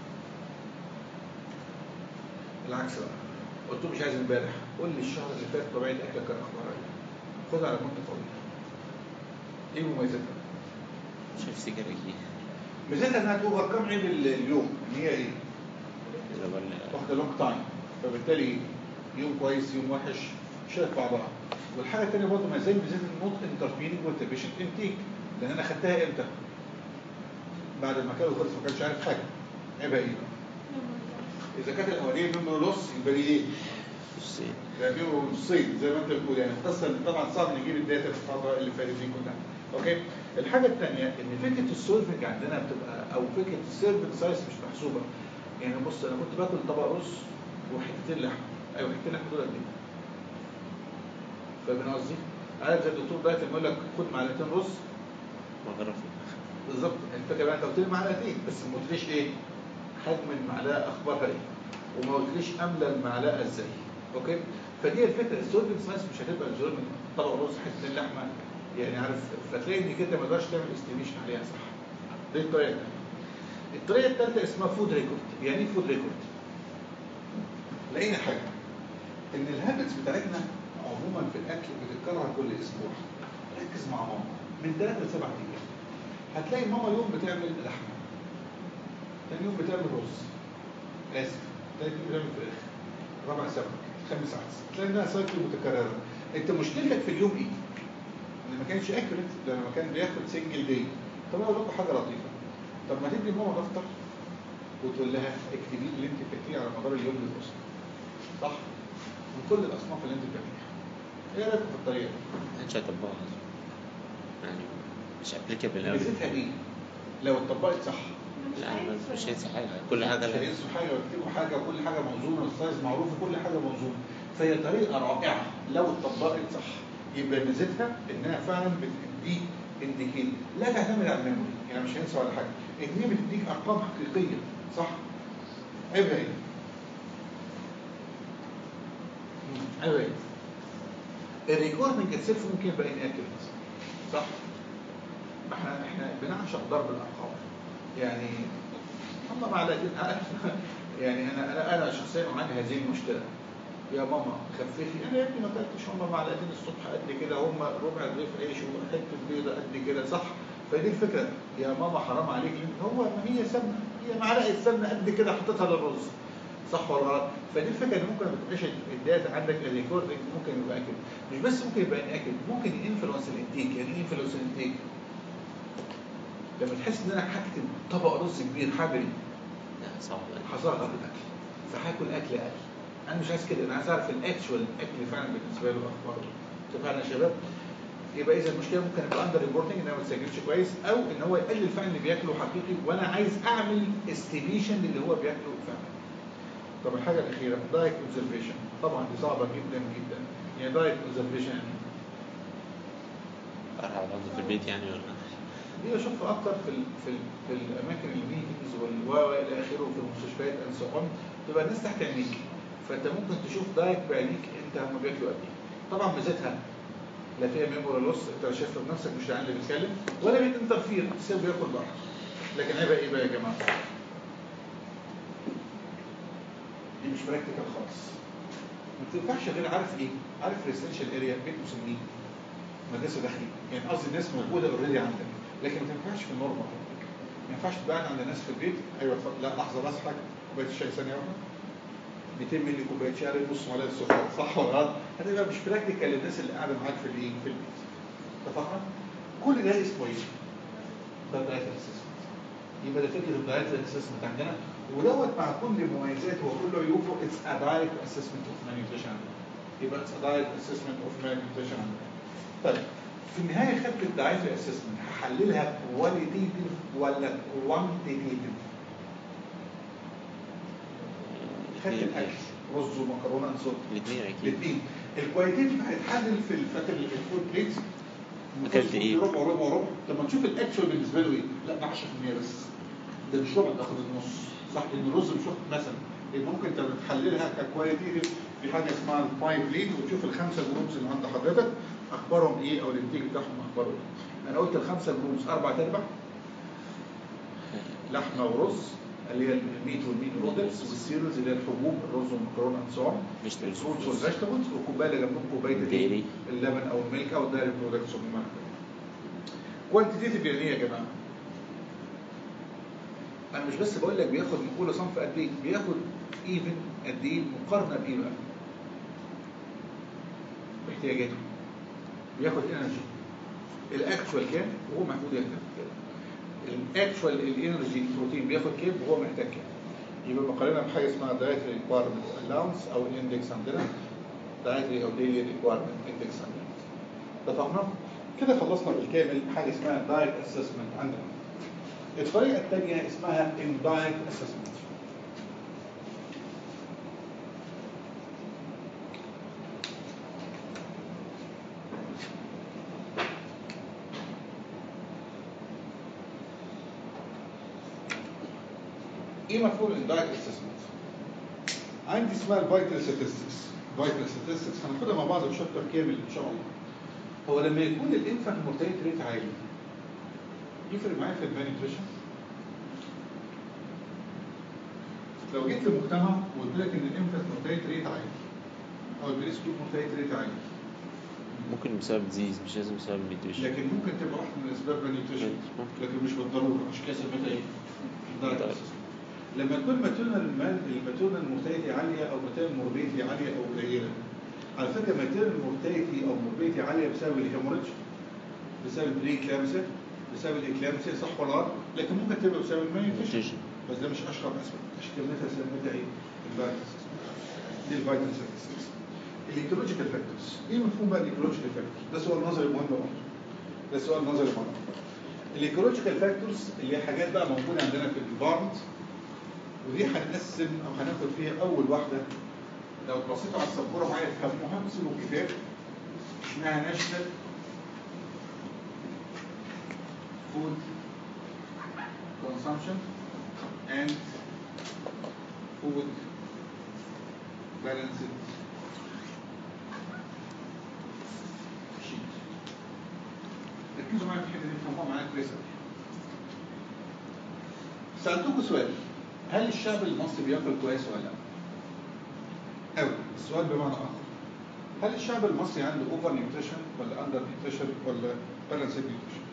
العكس بقى قلت له مش عايز امبارح قول لي الشهر اللي فات طبيعه اكلك كان اخبارها ايه خدها على مده طويله ايه مميزاتها شايف سيجارة دي ميزتها انها توفر كم عيب ال- اليوم ان هي ايه اللي هو ال- واخده لونج تايم فبالتالي يوم كويس يوم وحش شايف بعضها والحاجه الثانيه برضه ما زال ميزه النوت انترفيرنج وذ بيشنت انتيك لان انا خدتها امتى؟ بعد ما كانوا خلص ما كانش عارف حاجه عيبها ايه؟ اذا كانت الاوليه نمرو لوس يبقى دي ايه؟ الصين ده بيبقوا نصين زي ما انت بتقول يعني القصه اللي طبعا صعب نجيب الداتا في الفتره اللي فاتت دي كلها اوكي الحاجه الثانيه ان فكره السولفنج عندنا بتبقى او فكره السيرفنج سايز مش محسوبه يعني بص انا كنت باكل طبق رز وحتتين لحمه ايوه حتتين لحمه دول قد ايه؟ فاهم قصدي؟ عارف زي الدكتور دايت لما يقول لك خد معلقتين رز مغرفة بالظبط الفكره بقى انت قلت لي معلقتين بس ما قلتليش ايه؟ حجم المعلقه اخبارها ايه؟ وما قلتليش املى المعلقه ازاي؟ اوكي؟ فدي الفكره السولفنج سايز مش هتبقى الزول من طبق رز حته اللحمه يعني عارف فتلاقي انك انت ما تقدرش تعمل استيميشن عليها صح. دي الطريقه الثانيه. الطريقه الثالثه اسمها فود ريكورد، يعني ايه فود ريكورد؟ لقينا حاجه ان الهابتس بتاعتنا عموما في الاكل بتتكرر كل اسبوع. ركز مع ماما من ثلاث لسبع ايام. هتلاقي ماما يوم بتعمل لحمه. ثاني يوم بتعمل رز. اسف. ثالث يوم بتعمل فراخ. رابع سمك. خامس عدس. تلاقي انها سايكل متكرره. انت مشكلتك في اليوم ايه؟ ان ما كانش اكيوريت لما كان بياخد سنجل داي. طب انا اقول لكم حاجه لطيفه. طب ما تدي ماما دفتر وتقول لها اكتبي لي اللي انت بتاكليه على مدار اليوم للاسره. صح؟ من كل الاصناف اللي انت بتاكليها. ايه رايكم في الطريقه دي؟ محدش هيطبقها يعني مش ابليكابل قوي ميزتها ايه؟ لو اتطبقت صح لا أنا مش هينسى حاجة كل حاجة مش لا هينسوا حاجه ويكتبوا حاجه وكل حاجه موزونه والسايز معروف وكل حاجه موزونه فهي طريقه رائعه لو اتطبقت صح يبقى ميزتها انها فعلا بتديك انديكيت لا تعتمد على الميموري يعني مش هينسى ولا حاجه ان هي بتديك ارقام حقيقيه صح عيبها ايه؟ مم. عيبها ايه؟ الريكوردنج اتسيلف ممكن يبقى inaccurate صح؟ احنا احنا بنعشق ضرب الارقام يعني هم معلقتين يعني انا انا انا شخصيا عندي هذه المشكله يا ماما خففي انا يا ابني ما اكلتش هم معلقتين الصبح قد كده هم ربع رغيف عيش وحته بيضه قد كده صح فدي الفكره يا ماما حرام عليك هو ما هي سمنه هي معلقه سمنه قد كده حطيتها للرز صح ولا غلط فدي الفكره ان ممكن ما تبقاش الداتا عندك الريكوردنج ممكن يبقى اكل مش بس ممكن يبقى اكل ممكن ينفلونس الانتيك يعني ايه ينفلونس الانتيك لما تحس ان انا هكتب طبق رز كبير حبري لا صعب هزغر الاكل فهاكل اكل اقل انا مش عايز كده انا عايز اعرف الاكشوال الاكل فعلا بالنسبه له اخباره اتفقنا يا شباب يبقى اذا المشكله ممكن يبقى اندر ريبورتنج ان انا ما بتسجلش كويس او ان هو يقلل فعلا اللي بياكله حقيقي وانا عايز اعمل استيميشن للي هو بياكله فعلا طب الحاجه الاخيره دايت اوبزرفيشن طبعا دي صعبه جدا جدا يعني دايت اوبزرفيشن يعني أروح أقعد في البيت يعني ولا دي بشوفها اكتر في ال في ال في الاماكن الميتنجز والواو الى اخره وفي المستشفيات اند سو اون تبقى الناس تحت عينيك فانت ممكن تشوف دايت بعينيك انت هم بياكلوا قد ايه طبعا ميزتها لا فيها ميموري لوس انت شايفه بنفسك مش العين اللي بيتكلم ولا بيتنترفير تسيبه بياكل براحته لكن عيبها ايه بقى يا جماعه؟ دي مش براكتيكال خالص ما تنفعش غير عارف ايه؟ عارف ريسيدنشال اريا بيت مسمين مدرسه داخلي يعني قصدي الناس موجوده اوريدي عندك لكن ما تنفعش في النورمال ما ينفعش تبعد عند الناس في البيت ايوه اتفضل لا لحظه بس حاجه كوبايه الشاي ثانيه واحده 200 مللي كوبايه شاي نص معلقه سكر صح ولا غلط؟ هتبقى مش براكتيكال للناس اللي قاعده معاك في الايه في البيت اتفقنا؟ كل ده اسمه ايه؟ ده دايت اسسمنت يبقى ده فكره الدايت اسسمنت عندنا ودوت مع كل مميزاته وكل عيوبه اتس ا دايت اسسمنت اوف مانيوتريشن يبقى اتس ا دايت اسسمنت اوف مانيوتريشن طيب في النهايه خدت الدايت اسسمنت هحللها كواليتيتيف ولا كوانتيتيف خدت الاكل رز ومكرونه انسولين الاثنين أكيد الاثنين الكواليتيف هيتحلل في الفاكر الفود بليتس أكلت إيه؟ ربع وربع وربع طب ما نشوف الاكشوال بالنسبه له ايه؟ لا ده 10% بس ده مش ربع ده اخد النص صح لان الرز مش واخد مثلا يبقى ممكن انت بتحللها ككواليتيف في حاجه اسمها الفايف ليد وتشوف الخمسه جروبس اللي عند حضرتك اخبارهم ايه او الانتاج بتاعهم اخباره ايه انا قلت الخمسه جروبس اربع ارباع لحمه ورز اللي هي الميت والميت برودكتس والسيريالز اللي هي الحبوب الرز والمكرونه اند سو Vegetables. الفروتس والفيجيتابلز وكوبايه اللي جنبهم كوبايه الايه؟ Dairy. اللبن او الميلك او الدايري برودكتس عموما كوانتيتيف يعني ايه يا جماعه؟ انا مش بس بقول لك بياخد من كل صنف قد ايه بياخد ايفن قد ايه مقارنه بايه بقى؟ باحتياجاته بياخد انرجي الاكتشوال كام وهو محدود ياخد كام الاكتشوال الانرجي بروتين بياخد كام وهو محتاج كام يبقى مقارنه بحاجه اسمها dietary requirement allowance او الاندكس عندنا dietary او daily requirement index عندنا اتفقنا؟ كده خلصنا بالكامل حاجه اسمها diet assessment عندنا الطريقه الثانيه اسمها indirect assessment ايه مفهوم الدايت اسسمنت؟ عندي اسمها الفايتال ستاتستكس فايتال ستاتستكس هناخدها مع بعض في شابتر كامل ان شاء الله هو لما يكون الانفانت مورتاليتي ريت عالي يفرق معايا في البنتريشن لو جيت لمجتمع وقلت لك ان الانفانت مورتاليتي ريت عالي او البريسكوب مورتاليتي ريت عالي ممكن بسبب ديزيز مش لازم بسبب نيوتريشن لكن ممكن تبقى واحده من اسباب النيوتريشن لكن مش بالضروره مش كده سميتها ايه؟ الدايت دايت. اسسمنت لما تكون ماتيرنال المال الماتيرنال مورتاليتي عاليه او ماتيرنال موربيتي عاليه او قليله على فكره ماتيرنال مورتاليتي او موربيتي عاليه بسبب الهيموريدج بسبب البري كلامسيا بسبب الاكلامسيا صح ولا غلط لكن ممكن تبقى بسبب المانيفيشن Nutrition. بس ده مش اشهر اسباب عشان كده سميتها سميتها ايه؟ الفايتال دي الفايتال ستاتستكس الايكولوجيكال فاكتورز ايه مفهوم بقى الايكولوجيكال فاكتورز ده سؤال نظري مهم برضه ده سؤال نظري مهم الايكولوجيكال فاكتورز اللي هي حاجات بقى موجوده عندنا في الانفايرمنت ودي هنقسم او هناخد فيها اول واحده لو بصيتوا على السبوره معايا تفهموها امسكوا الكتاب اسمها ناشونال فود consumption and food balanced sheet ركزوا معايا في الحته دي تفهموها معايا كويس قوي سألتكم سؤال هل الشعب المصري بياكل كويس ولا لا؟ أوي السؤال بمعنى آخر هل الشعب المصري عنده اوفر نيوتريشن ولا اندر نيوتريشن ولا بالانسد نيوتريشن؟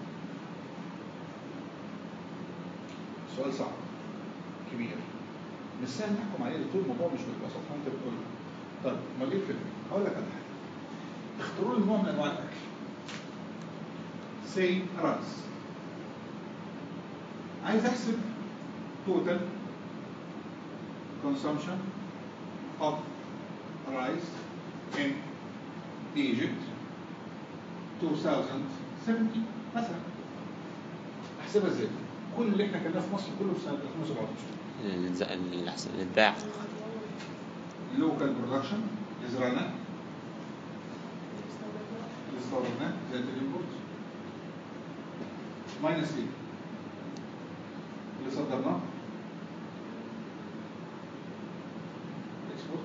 سؤال صعب كبير مش سهل نحكم عليه طول الموضوع مش بالبساطه انت بتقول طيب امال ايه الفكره؟ هقول لك على حاجه اختاروا لي نوع من انواع الاكل سي رايس عايز احسب total consumption of rice in Egypt 2070 مثلا احسبها ازاي؟ كل اللي احنا كنا في مصر كله في سنه 2017 الز- الأحسن الاتباع لوكال برودكشن اللي زرعناه اللي استوردناه زائد الامبورت ماينس ايه؟ اللي صدرناه اكسبورت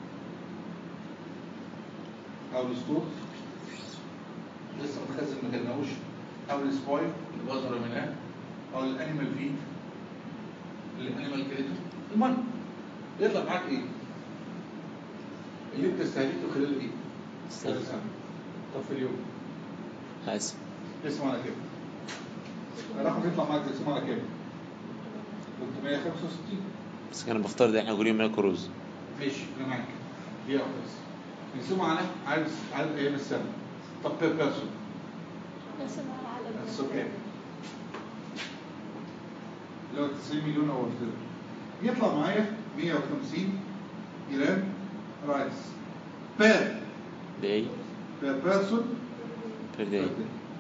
او الستور لسه متخزن ما كلناهوش او السبويل اللي باظ رميناه او الانيمال فيد الانيمال كريتو المهم يطلع معاك ايه؟ اللي انت استهلكته خلال ايه؟ خلال سنه طب في اليوم حاسب اسمه على كام؟ الرقم يطلع معاك اسمه على كام؟ 365 بس كان بختار ده احنا كل يوم ناكل رز ماشي انا معاك دي واحده بس نقسمه على عدد عدد ايام السنه طب بير بيرسون نقسمها على عدد السكان اللي هو 90 مليون او اكتر يطلع معايا 150 جرام رايس بير داي بير بيرسون بير داي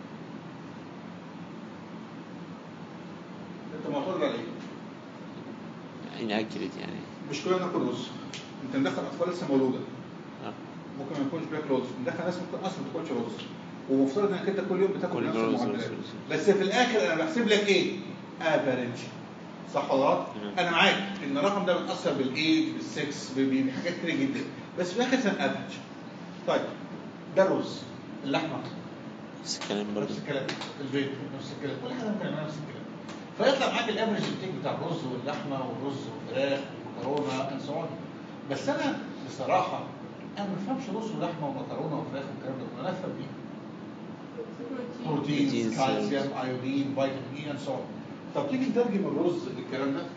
انت معترض على ايه؟ يعني اكلت يعني مش كلنا ناكل رز انت مدخل اطفال لسه مولوده اه ممكن ما يكونش بياكل رز مدخل ناس ممكن اصلا ما تاكلش رز ومفترض انك انت كل يوم بتاكل كل نفس يوم رز، المعدلات رز، رز. بس في الاخر انا بحسب لك ايه؟ افريج صح ولا غلط؟ مم. انا معاك ان الرقم ده بيتاثر بالايد بالسكس ب- بحاجات كتير جدا بس في الاخر سن افريج طيب ده الرز اللحمه بس الكلام برضه نفس الكلام البيض نفس الكلام كل حاجه ممكن نعملها نفس الكلام فيطلع معاك الافرج التيك بتاع الرز واللحمه والرز والفراخ والمكرونه اند سو بس انا بصراحه انا ما بفهمش رز ولحمه ومكرونه وفراخ والكلام ده كله انا افهم ايه؟ بروتين بروتين Proteins. كالسيوم ايودين فيتامين اي اند سو طب تيجي نترجم الرز للكلام ده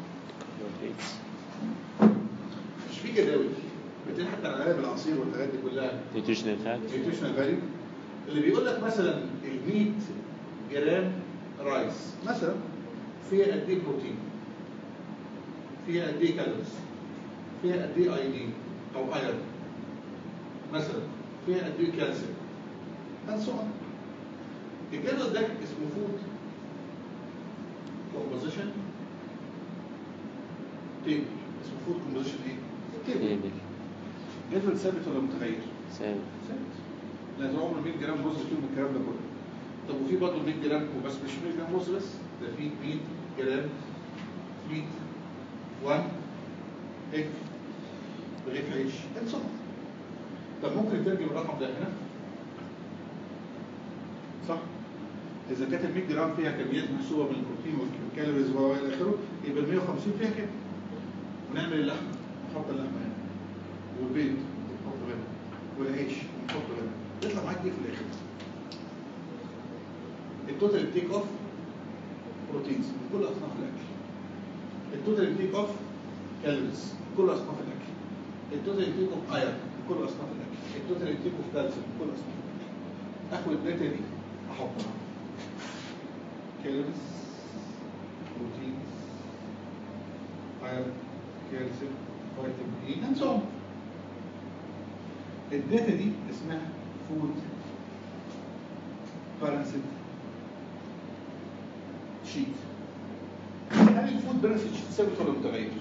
مش في جداول بتلاقي حتى العلب العصير والحاجات دي كلها نيوتريشنال فات نيوتريشنال فاليو اللي بيقول لك مثلا ال 100 جرام رايس مثلا فيها قد ايه بروتين فيها قد ايه كالوريز فيها قد ايه ايودين او ايرون مثلا فيها قد ايه كالسيوم and so on الجدول ده اسمه فود كومبوزيشن تيبل اسمه فود كومبوزيشن ايه؟ تيبل تيبل جدول ثابت ولا متغير؟ ثابت ثابت لازم عمر 100 جرام رز فيهم الكلام ده كله طب وفي برضه 100 جرام وبس مش 100 جرام رز بس ده في 100 جرام ميت 1 اكل رغيف عيش and so on. طب ممكن نترجم الرقم ده هنا صح اذا كانت ال 100 جرام فيها كميات محسوبه من البروتين والكالوريز والى اخره يبقى ال 150 فيها كده ونعمل اللحمه نحط اللحمه هنا والبيض نحطه هنا والعيش نحطه هنا يطلع معاك ايه في الاخر؟ التوتال تيك اوف بروتينز من كل اصناف الاكل التوتال تيك اوف كالوريز من كل اصناف الاكل التوتال تيك اوف ايرون من كل اصناف الاكل التوتال تيك اوف كالسيوم من كل اصناف الاكل اخد الداتا دي احطها كالوريز بروتينز ايرون كالسيوم فيتامين اي اند سو الداتا دي اسمها فود بالانسد شيت هل الفود بالانسد شيت ثابت ولا متغير؟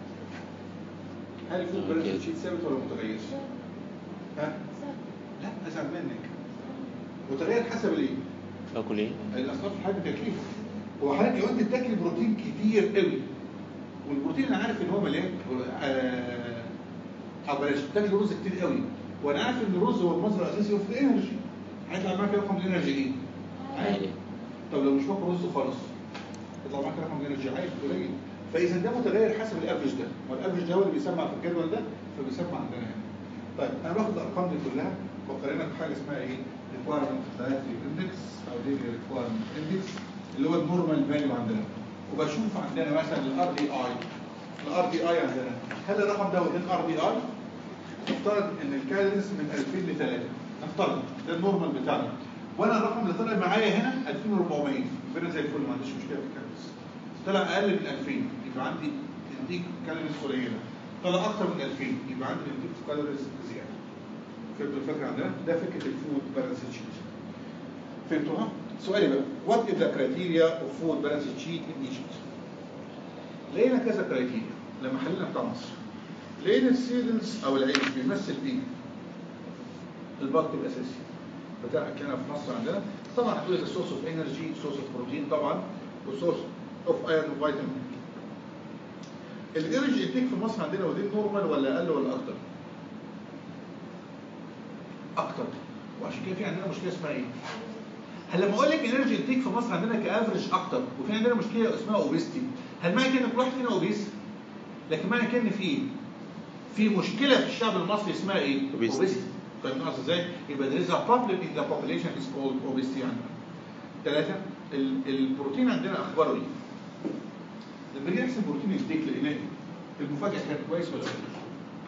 هل الفود بالانسد شيت ثابت ولا متغير؟ ها؟ لا ازعل منك متغير حسب الايه؟ باكل ايه؟ الاصناف الحاجه تكليف هو حضرتك لو انت بتاكل بروتين كتير قوي والبروتين انا عارف ان هو مليان آه أو بلاش بتاكل رز كتير قوي وانا عارف ان الرز هو المصدر الاساسي هو في الانرجي هيطلع معاك رقم الانرجي ايه؟ عالي طب لو مش باكل رز خالص يطلع معاك رقم الانرجي عالي قليل فاذا ده متغير حسب الافرج ده والافرج ده هو اللي بيسمع في الجدول ده فبيسمع عندنا هنا طيب انا باخد الارقام دي كلها وقارنها بحاجه اسمها ايه؟ ريكوايرمنت دايتري اندكس او ديلي ريكوايرمنت اندكس اللي هو النورمال فاليو عندنا وبشوف عندنا مثلا الار دي اي الار دي اي عندنا هل الرقم ده within ار دي اي؟ نفترض ان الكالوريز من 2000 ل 3 نفترض ده النورمال بتاعنا وانا الرقم اللي طلع معايا هنا 2400 يبقى زي الفل ما عنديش مشكله في الكالوريز طلع اقل من 2000 يبقى عندي انتيك كالوريز قليله طلع اكتر من 2000 يبقى عندي انتيك كالوريز زياده فهمتوا الفكره عندنا ده فكره الفود بالانس شيت فهمتوها سؤالي بقى وات از ذا كرايتيريا اوف فود بالانس شيت ان ايجيبت لقينا كذا كرايتيريا لما حللنا بتاع مصر لقينا السيريالز او العيش بيمثل ايه البلك الاساسي بتاع اكلنا في مصر عندنا طبعا هتقول لك السورس اوف انرجي سورس اوف بروتين طبعا والسورس اوف ايرون وفيتامين الانرجي انتيك في مصر عندنا ودي نورمال ولا اقل ولا اكتر؟ اكتر وعشان كده في عندنا مشكله اسمها ايه؟ هل لما اقول لك انرجي انتيك في مصر عندنا كافرج اكتر وفي عندنا مشكله اسمها اوبيستي هل معنى كده ان كل واحد فينا اوبيس؟ لكن معنى كده ان في ايه؟ في مشكله في الشعب المصري اسمها ايه؟ Obesity. obesity. فاهم قصدي ازاي؟ يبقى there is a problem in the population is called obesity عندنا. ثلاثة ال- البروتين عندنا اخباره ايه؟ لما نيجي نحسب بروتين الديك لقيناه ايه؟ المفاجأة كانت كويس ولا لا؟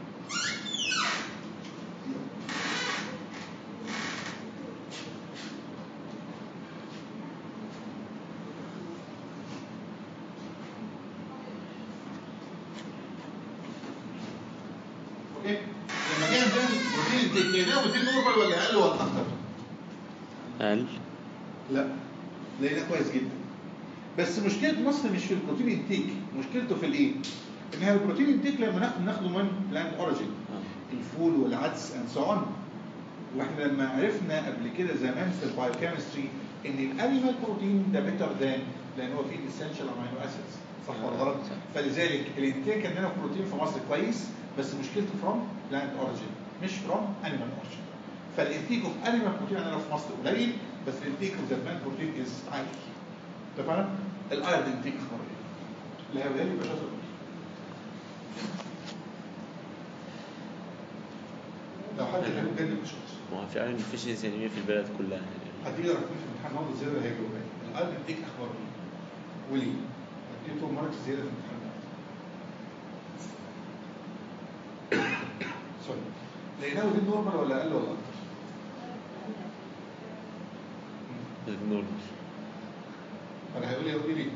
اوكي؟ لما جينا نعمل بروتين الديك لقيناه بروتين نورمال ولا اقل ولا اكتر؟ اقل لا لقيناه كويس جدا بس مشكله مصر مش في البروتين انتيك مشكلته في الايه؟ ان هي البروتين انتيك لما ناخد ناخده من بلاند اوريجين آه. الفول والعدس اند سو اون واحنا لما عرفنا قبل كده زمان في البايوكيمستري ان الانيمال بروتين ده بيتر ذان لان هو فيه الاسنشال امينو اسيدز صح ولا غلط؟ صح. فلذلك الانتيك عندنا في البروتين في مصر كويس بس مشكلته فروم بلاند اوريجين مش فروم انيمال اورشن فالانتيك اوف انيمال بروتين عندنا في مصر قليل بس الانتيك اوف ذا بلانت بروتين از عالي اتفقنا؟ الايرون انتيك اخبار ايه؟ اللي هيقولها لي يبقى شاطر لو حد كان بجد مش شاطر ما هو في ايرون ديفيشنسي انيميا في البلد كلها يعني هتيجي رقم في الامتحان نقطة زيادة هيجاوب الايرون انتيك اخبار ايه؟ وليه؟ هدي تو ماركس زيادة في الامتحان سوري لقيناه دي نورمال ولا اقل ولا اكتر؟ نورمال انا هيقول لي قولي لي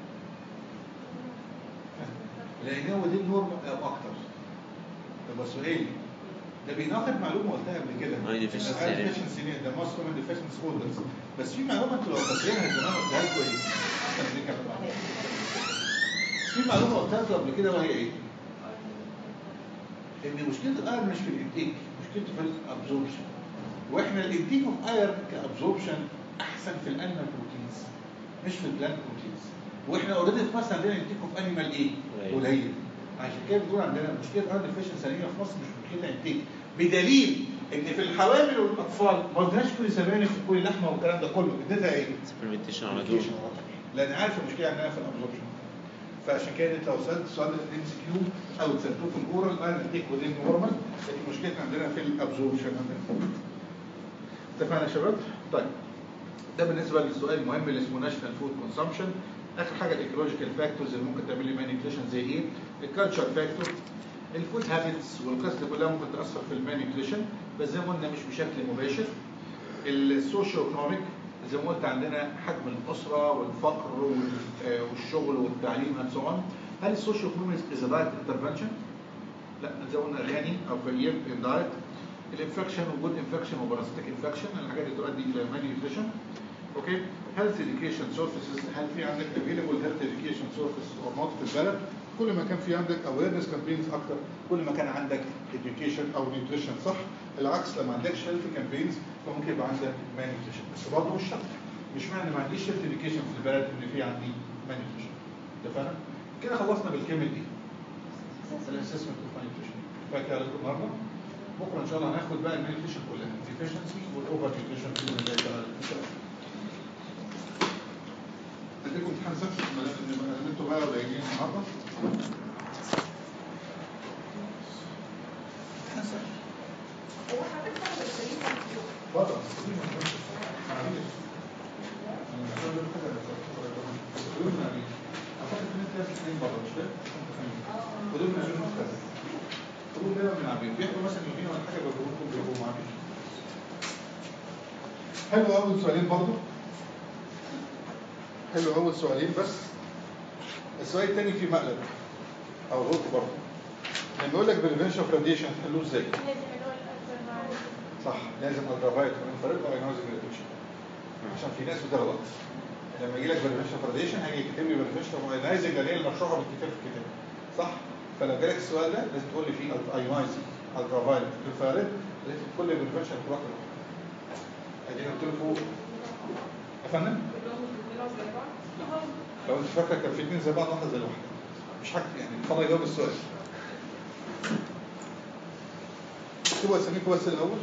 لقيناه دي نورمال او اكتر طب سؤالي ده بيناقض معلومه قلتها قبل كده أي deficiency يعني. deficiency ده موست كومن ديفيشنس اوردرز بس في معلومه انتوا لو فاكرينها زمان قلتها لكم ايه؟ استنى دي كانت معلومة. في معلومه قلتها لكم قبل كده وهي ايه؟ ان مشكله الايرون مش في الانتيك مشكلته في الابزوربشن واحنا الانتيك اوف ايرون كابزوربشن احسن في الانيمال بروتينز مش في البلانت بروتينز واحنا اوريدي في مصر عندنا انتيك اوف انيمال ايه؟ قليل. قليل عشان كده بنقول عندنا مشكله ايرون ديفيشنسي انيميا في مصر مش مشكله انتيك بدليل ان في الحوامل والاطفال ما قلناش كل سبانخ وكل لحمه والكلام ده كله اديتها ايه؟ سبلمنتيشن على طول communication على طول. لان عارف المشكله عندنا في الابزوربشن فعشان كده انت لو سالت السؤال ده في الام سي كيو او سالتوه في الاورال انا اديك ودين نورمال لكن مشكلتنا عندنا في الابزوربشن عندنا اتفقنا يا شباب؟ طيب ده بالنسبه للسؤال المهم اللي اسمه ناشونال فود كونسامشن اخر حاجه الايكولوجيكال فاكتورز اللي ممكن تعمل لي مانيبيوليشن زي ايه؟ الكالتشر فاكتور الفود هابتس والقصه دي كلها ممكن تاثر في المانيبيوليشن بس زي ما قلنا مش بشكل مباشر السوشيو ايكونوميك زي ما قلت عندنا حجم الاسره والفقر وال- آه، والشغل والتعليم and so on هل السوشيو ايكونوميك از دايركت انترفنشن؟ لا زي ما قلنا غني او فقير اندايركت الانفكشن وجود انفكشن وبارازيتيك انفكشن الحاجات دي تؤدي الى مانيبيوليشن اوكي هيلث education سورسز هل في عندك افيلبل هيلث education سورسز اور نوت في البلد كل ما كان في عندك awareness campaigns اكتر كل ما كان عندك education او nutrition صح العكس لما عندكش health campaigns فممكن يبقى عندك malnutrition بس برضه مش شرط مش معنى ما عنديش health education في البلد ان في عندي malnutrition اتفقنا كده خلصنا بالكامل دي الاسسمنت اوف malnutrition فاكر عليكم النهارده بكره ان شاء الله هناخد بقى المالنيوتريشن كلها deficiency والاوفر نيوتريشن باذن الله تعالى ان شاء الله اديكم امتحان سبت ما دام إن انتوا بقى قليلين النهارده امتحان سبت هو حضرتك صاحب الشريك بره دي ما كانش معلش انا مش هقول لكم حاجه بس قولوا لنا عليه اعتقد ان انت الاثنين بره مش كده؟ خدوا لنا عشان مختلف خدوا لنا من عبيد بياخدوا مثلا يومين ولا حاجه بيجيبوا لكم بيجيبوا معاكم حلو اول سؤالين برضو حلو اول سؤالين بس السؤال الثاني فيه مقلب او غلط برضه لما يقول لك بريفنشن اوف راديشن تحلوه ازاي؟ لازم اللي هو الألترنايف صح لازم الترافايت والانفراد واينوزنج ريدكشن عشان في ناس بتغلط لما يجي لك بريفنشن اوف راديشن هيجي يكتب لي بريفنشن اوف اينوزنج اللي هي المشروعه بالكتاب في الكتاب صح؟ فلو جالك السؤال ده لازم تقول لي فيه اينوزنج الترافايت انفراد لازم كل بريفنشن تروح له ادي قلت له فوق يا فندم كلهم كلهم زي بعض لو انت فاكر كان في اثنين زي بعض واحده زي الواحده مش حاجه يعني اتفضل يجاوب السؤال اكتبوا اساميكم بس الاول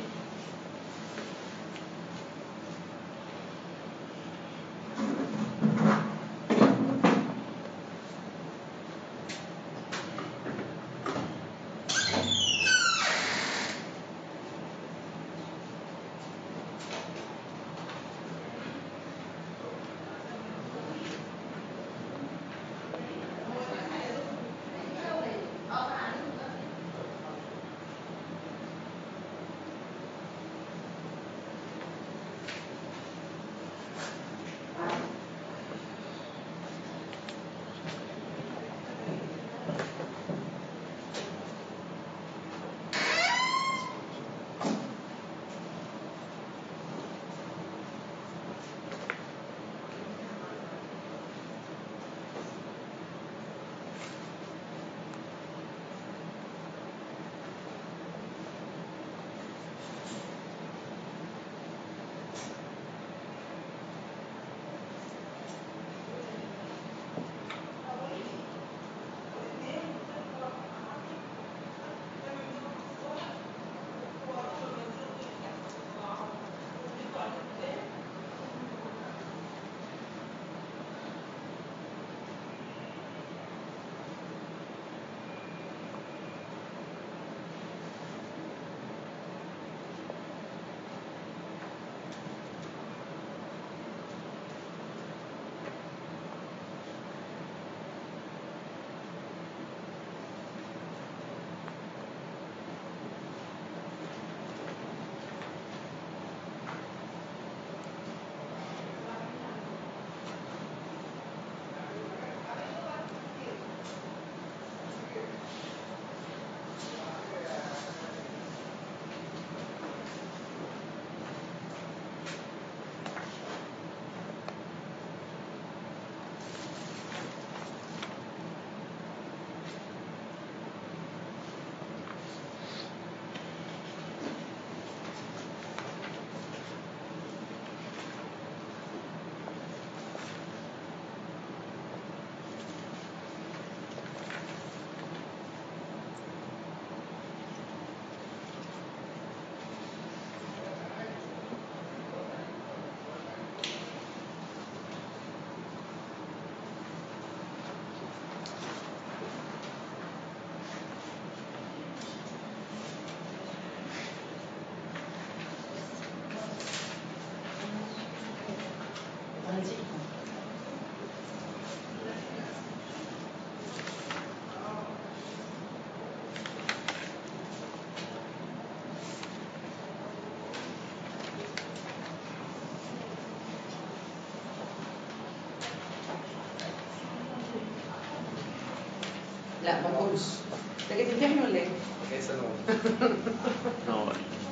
لا ما تقولش انت جاي تمتحن ولا ايه؟ جاي سنة نور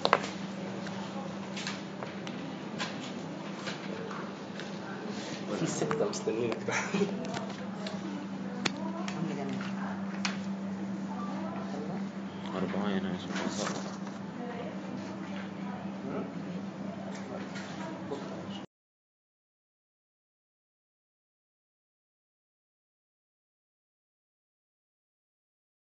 في ستة مستنيينك تحت عم جمال أربعة هنا عشان أوصل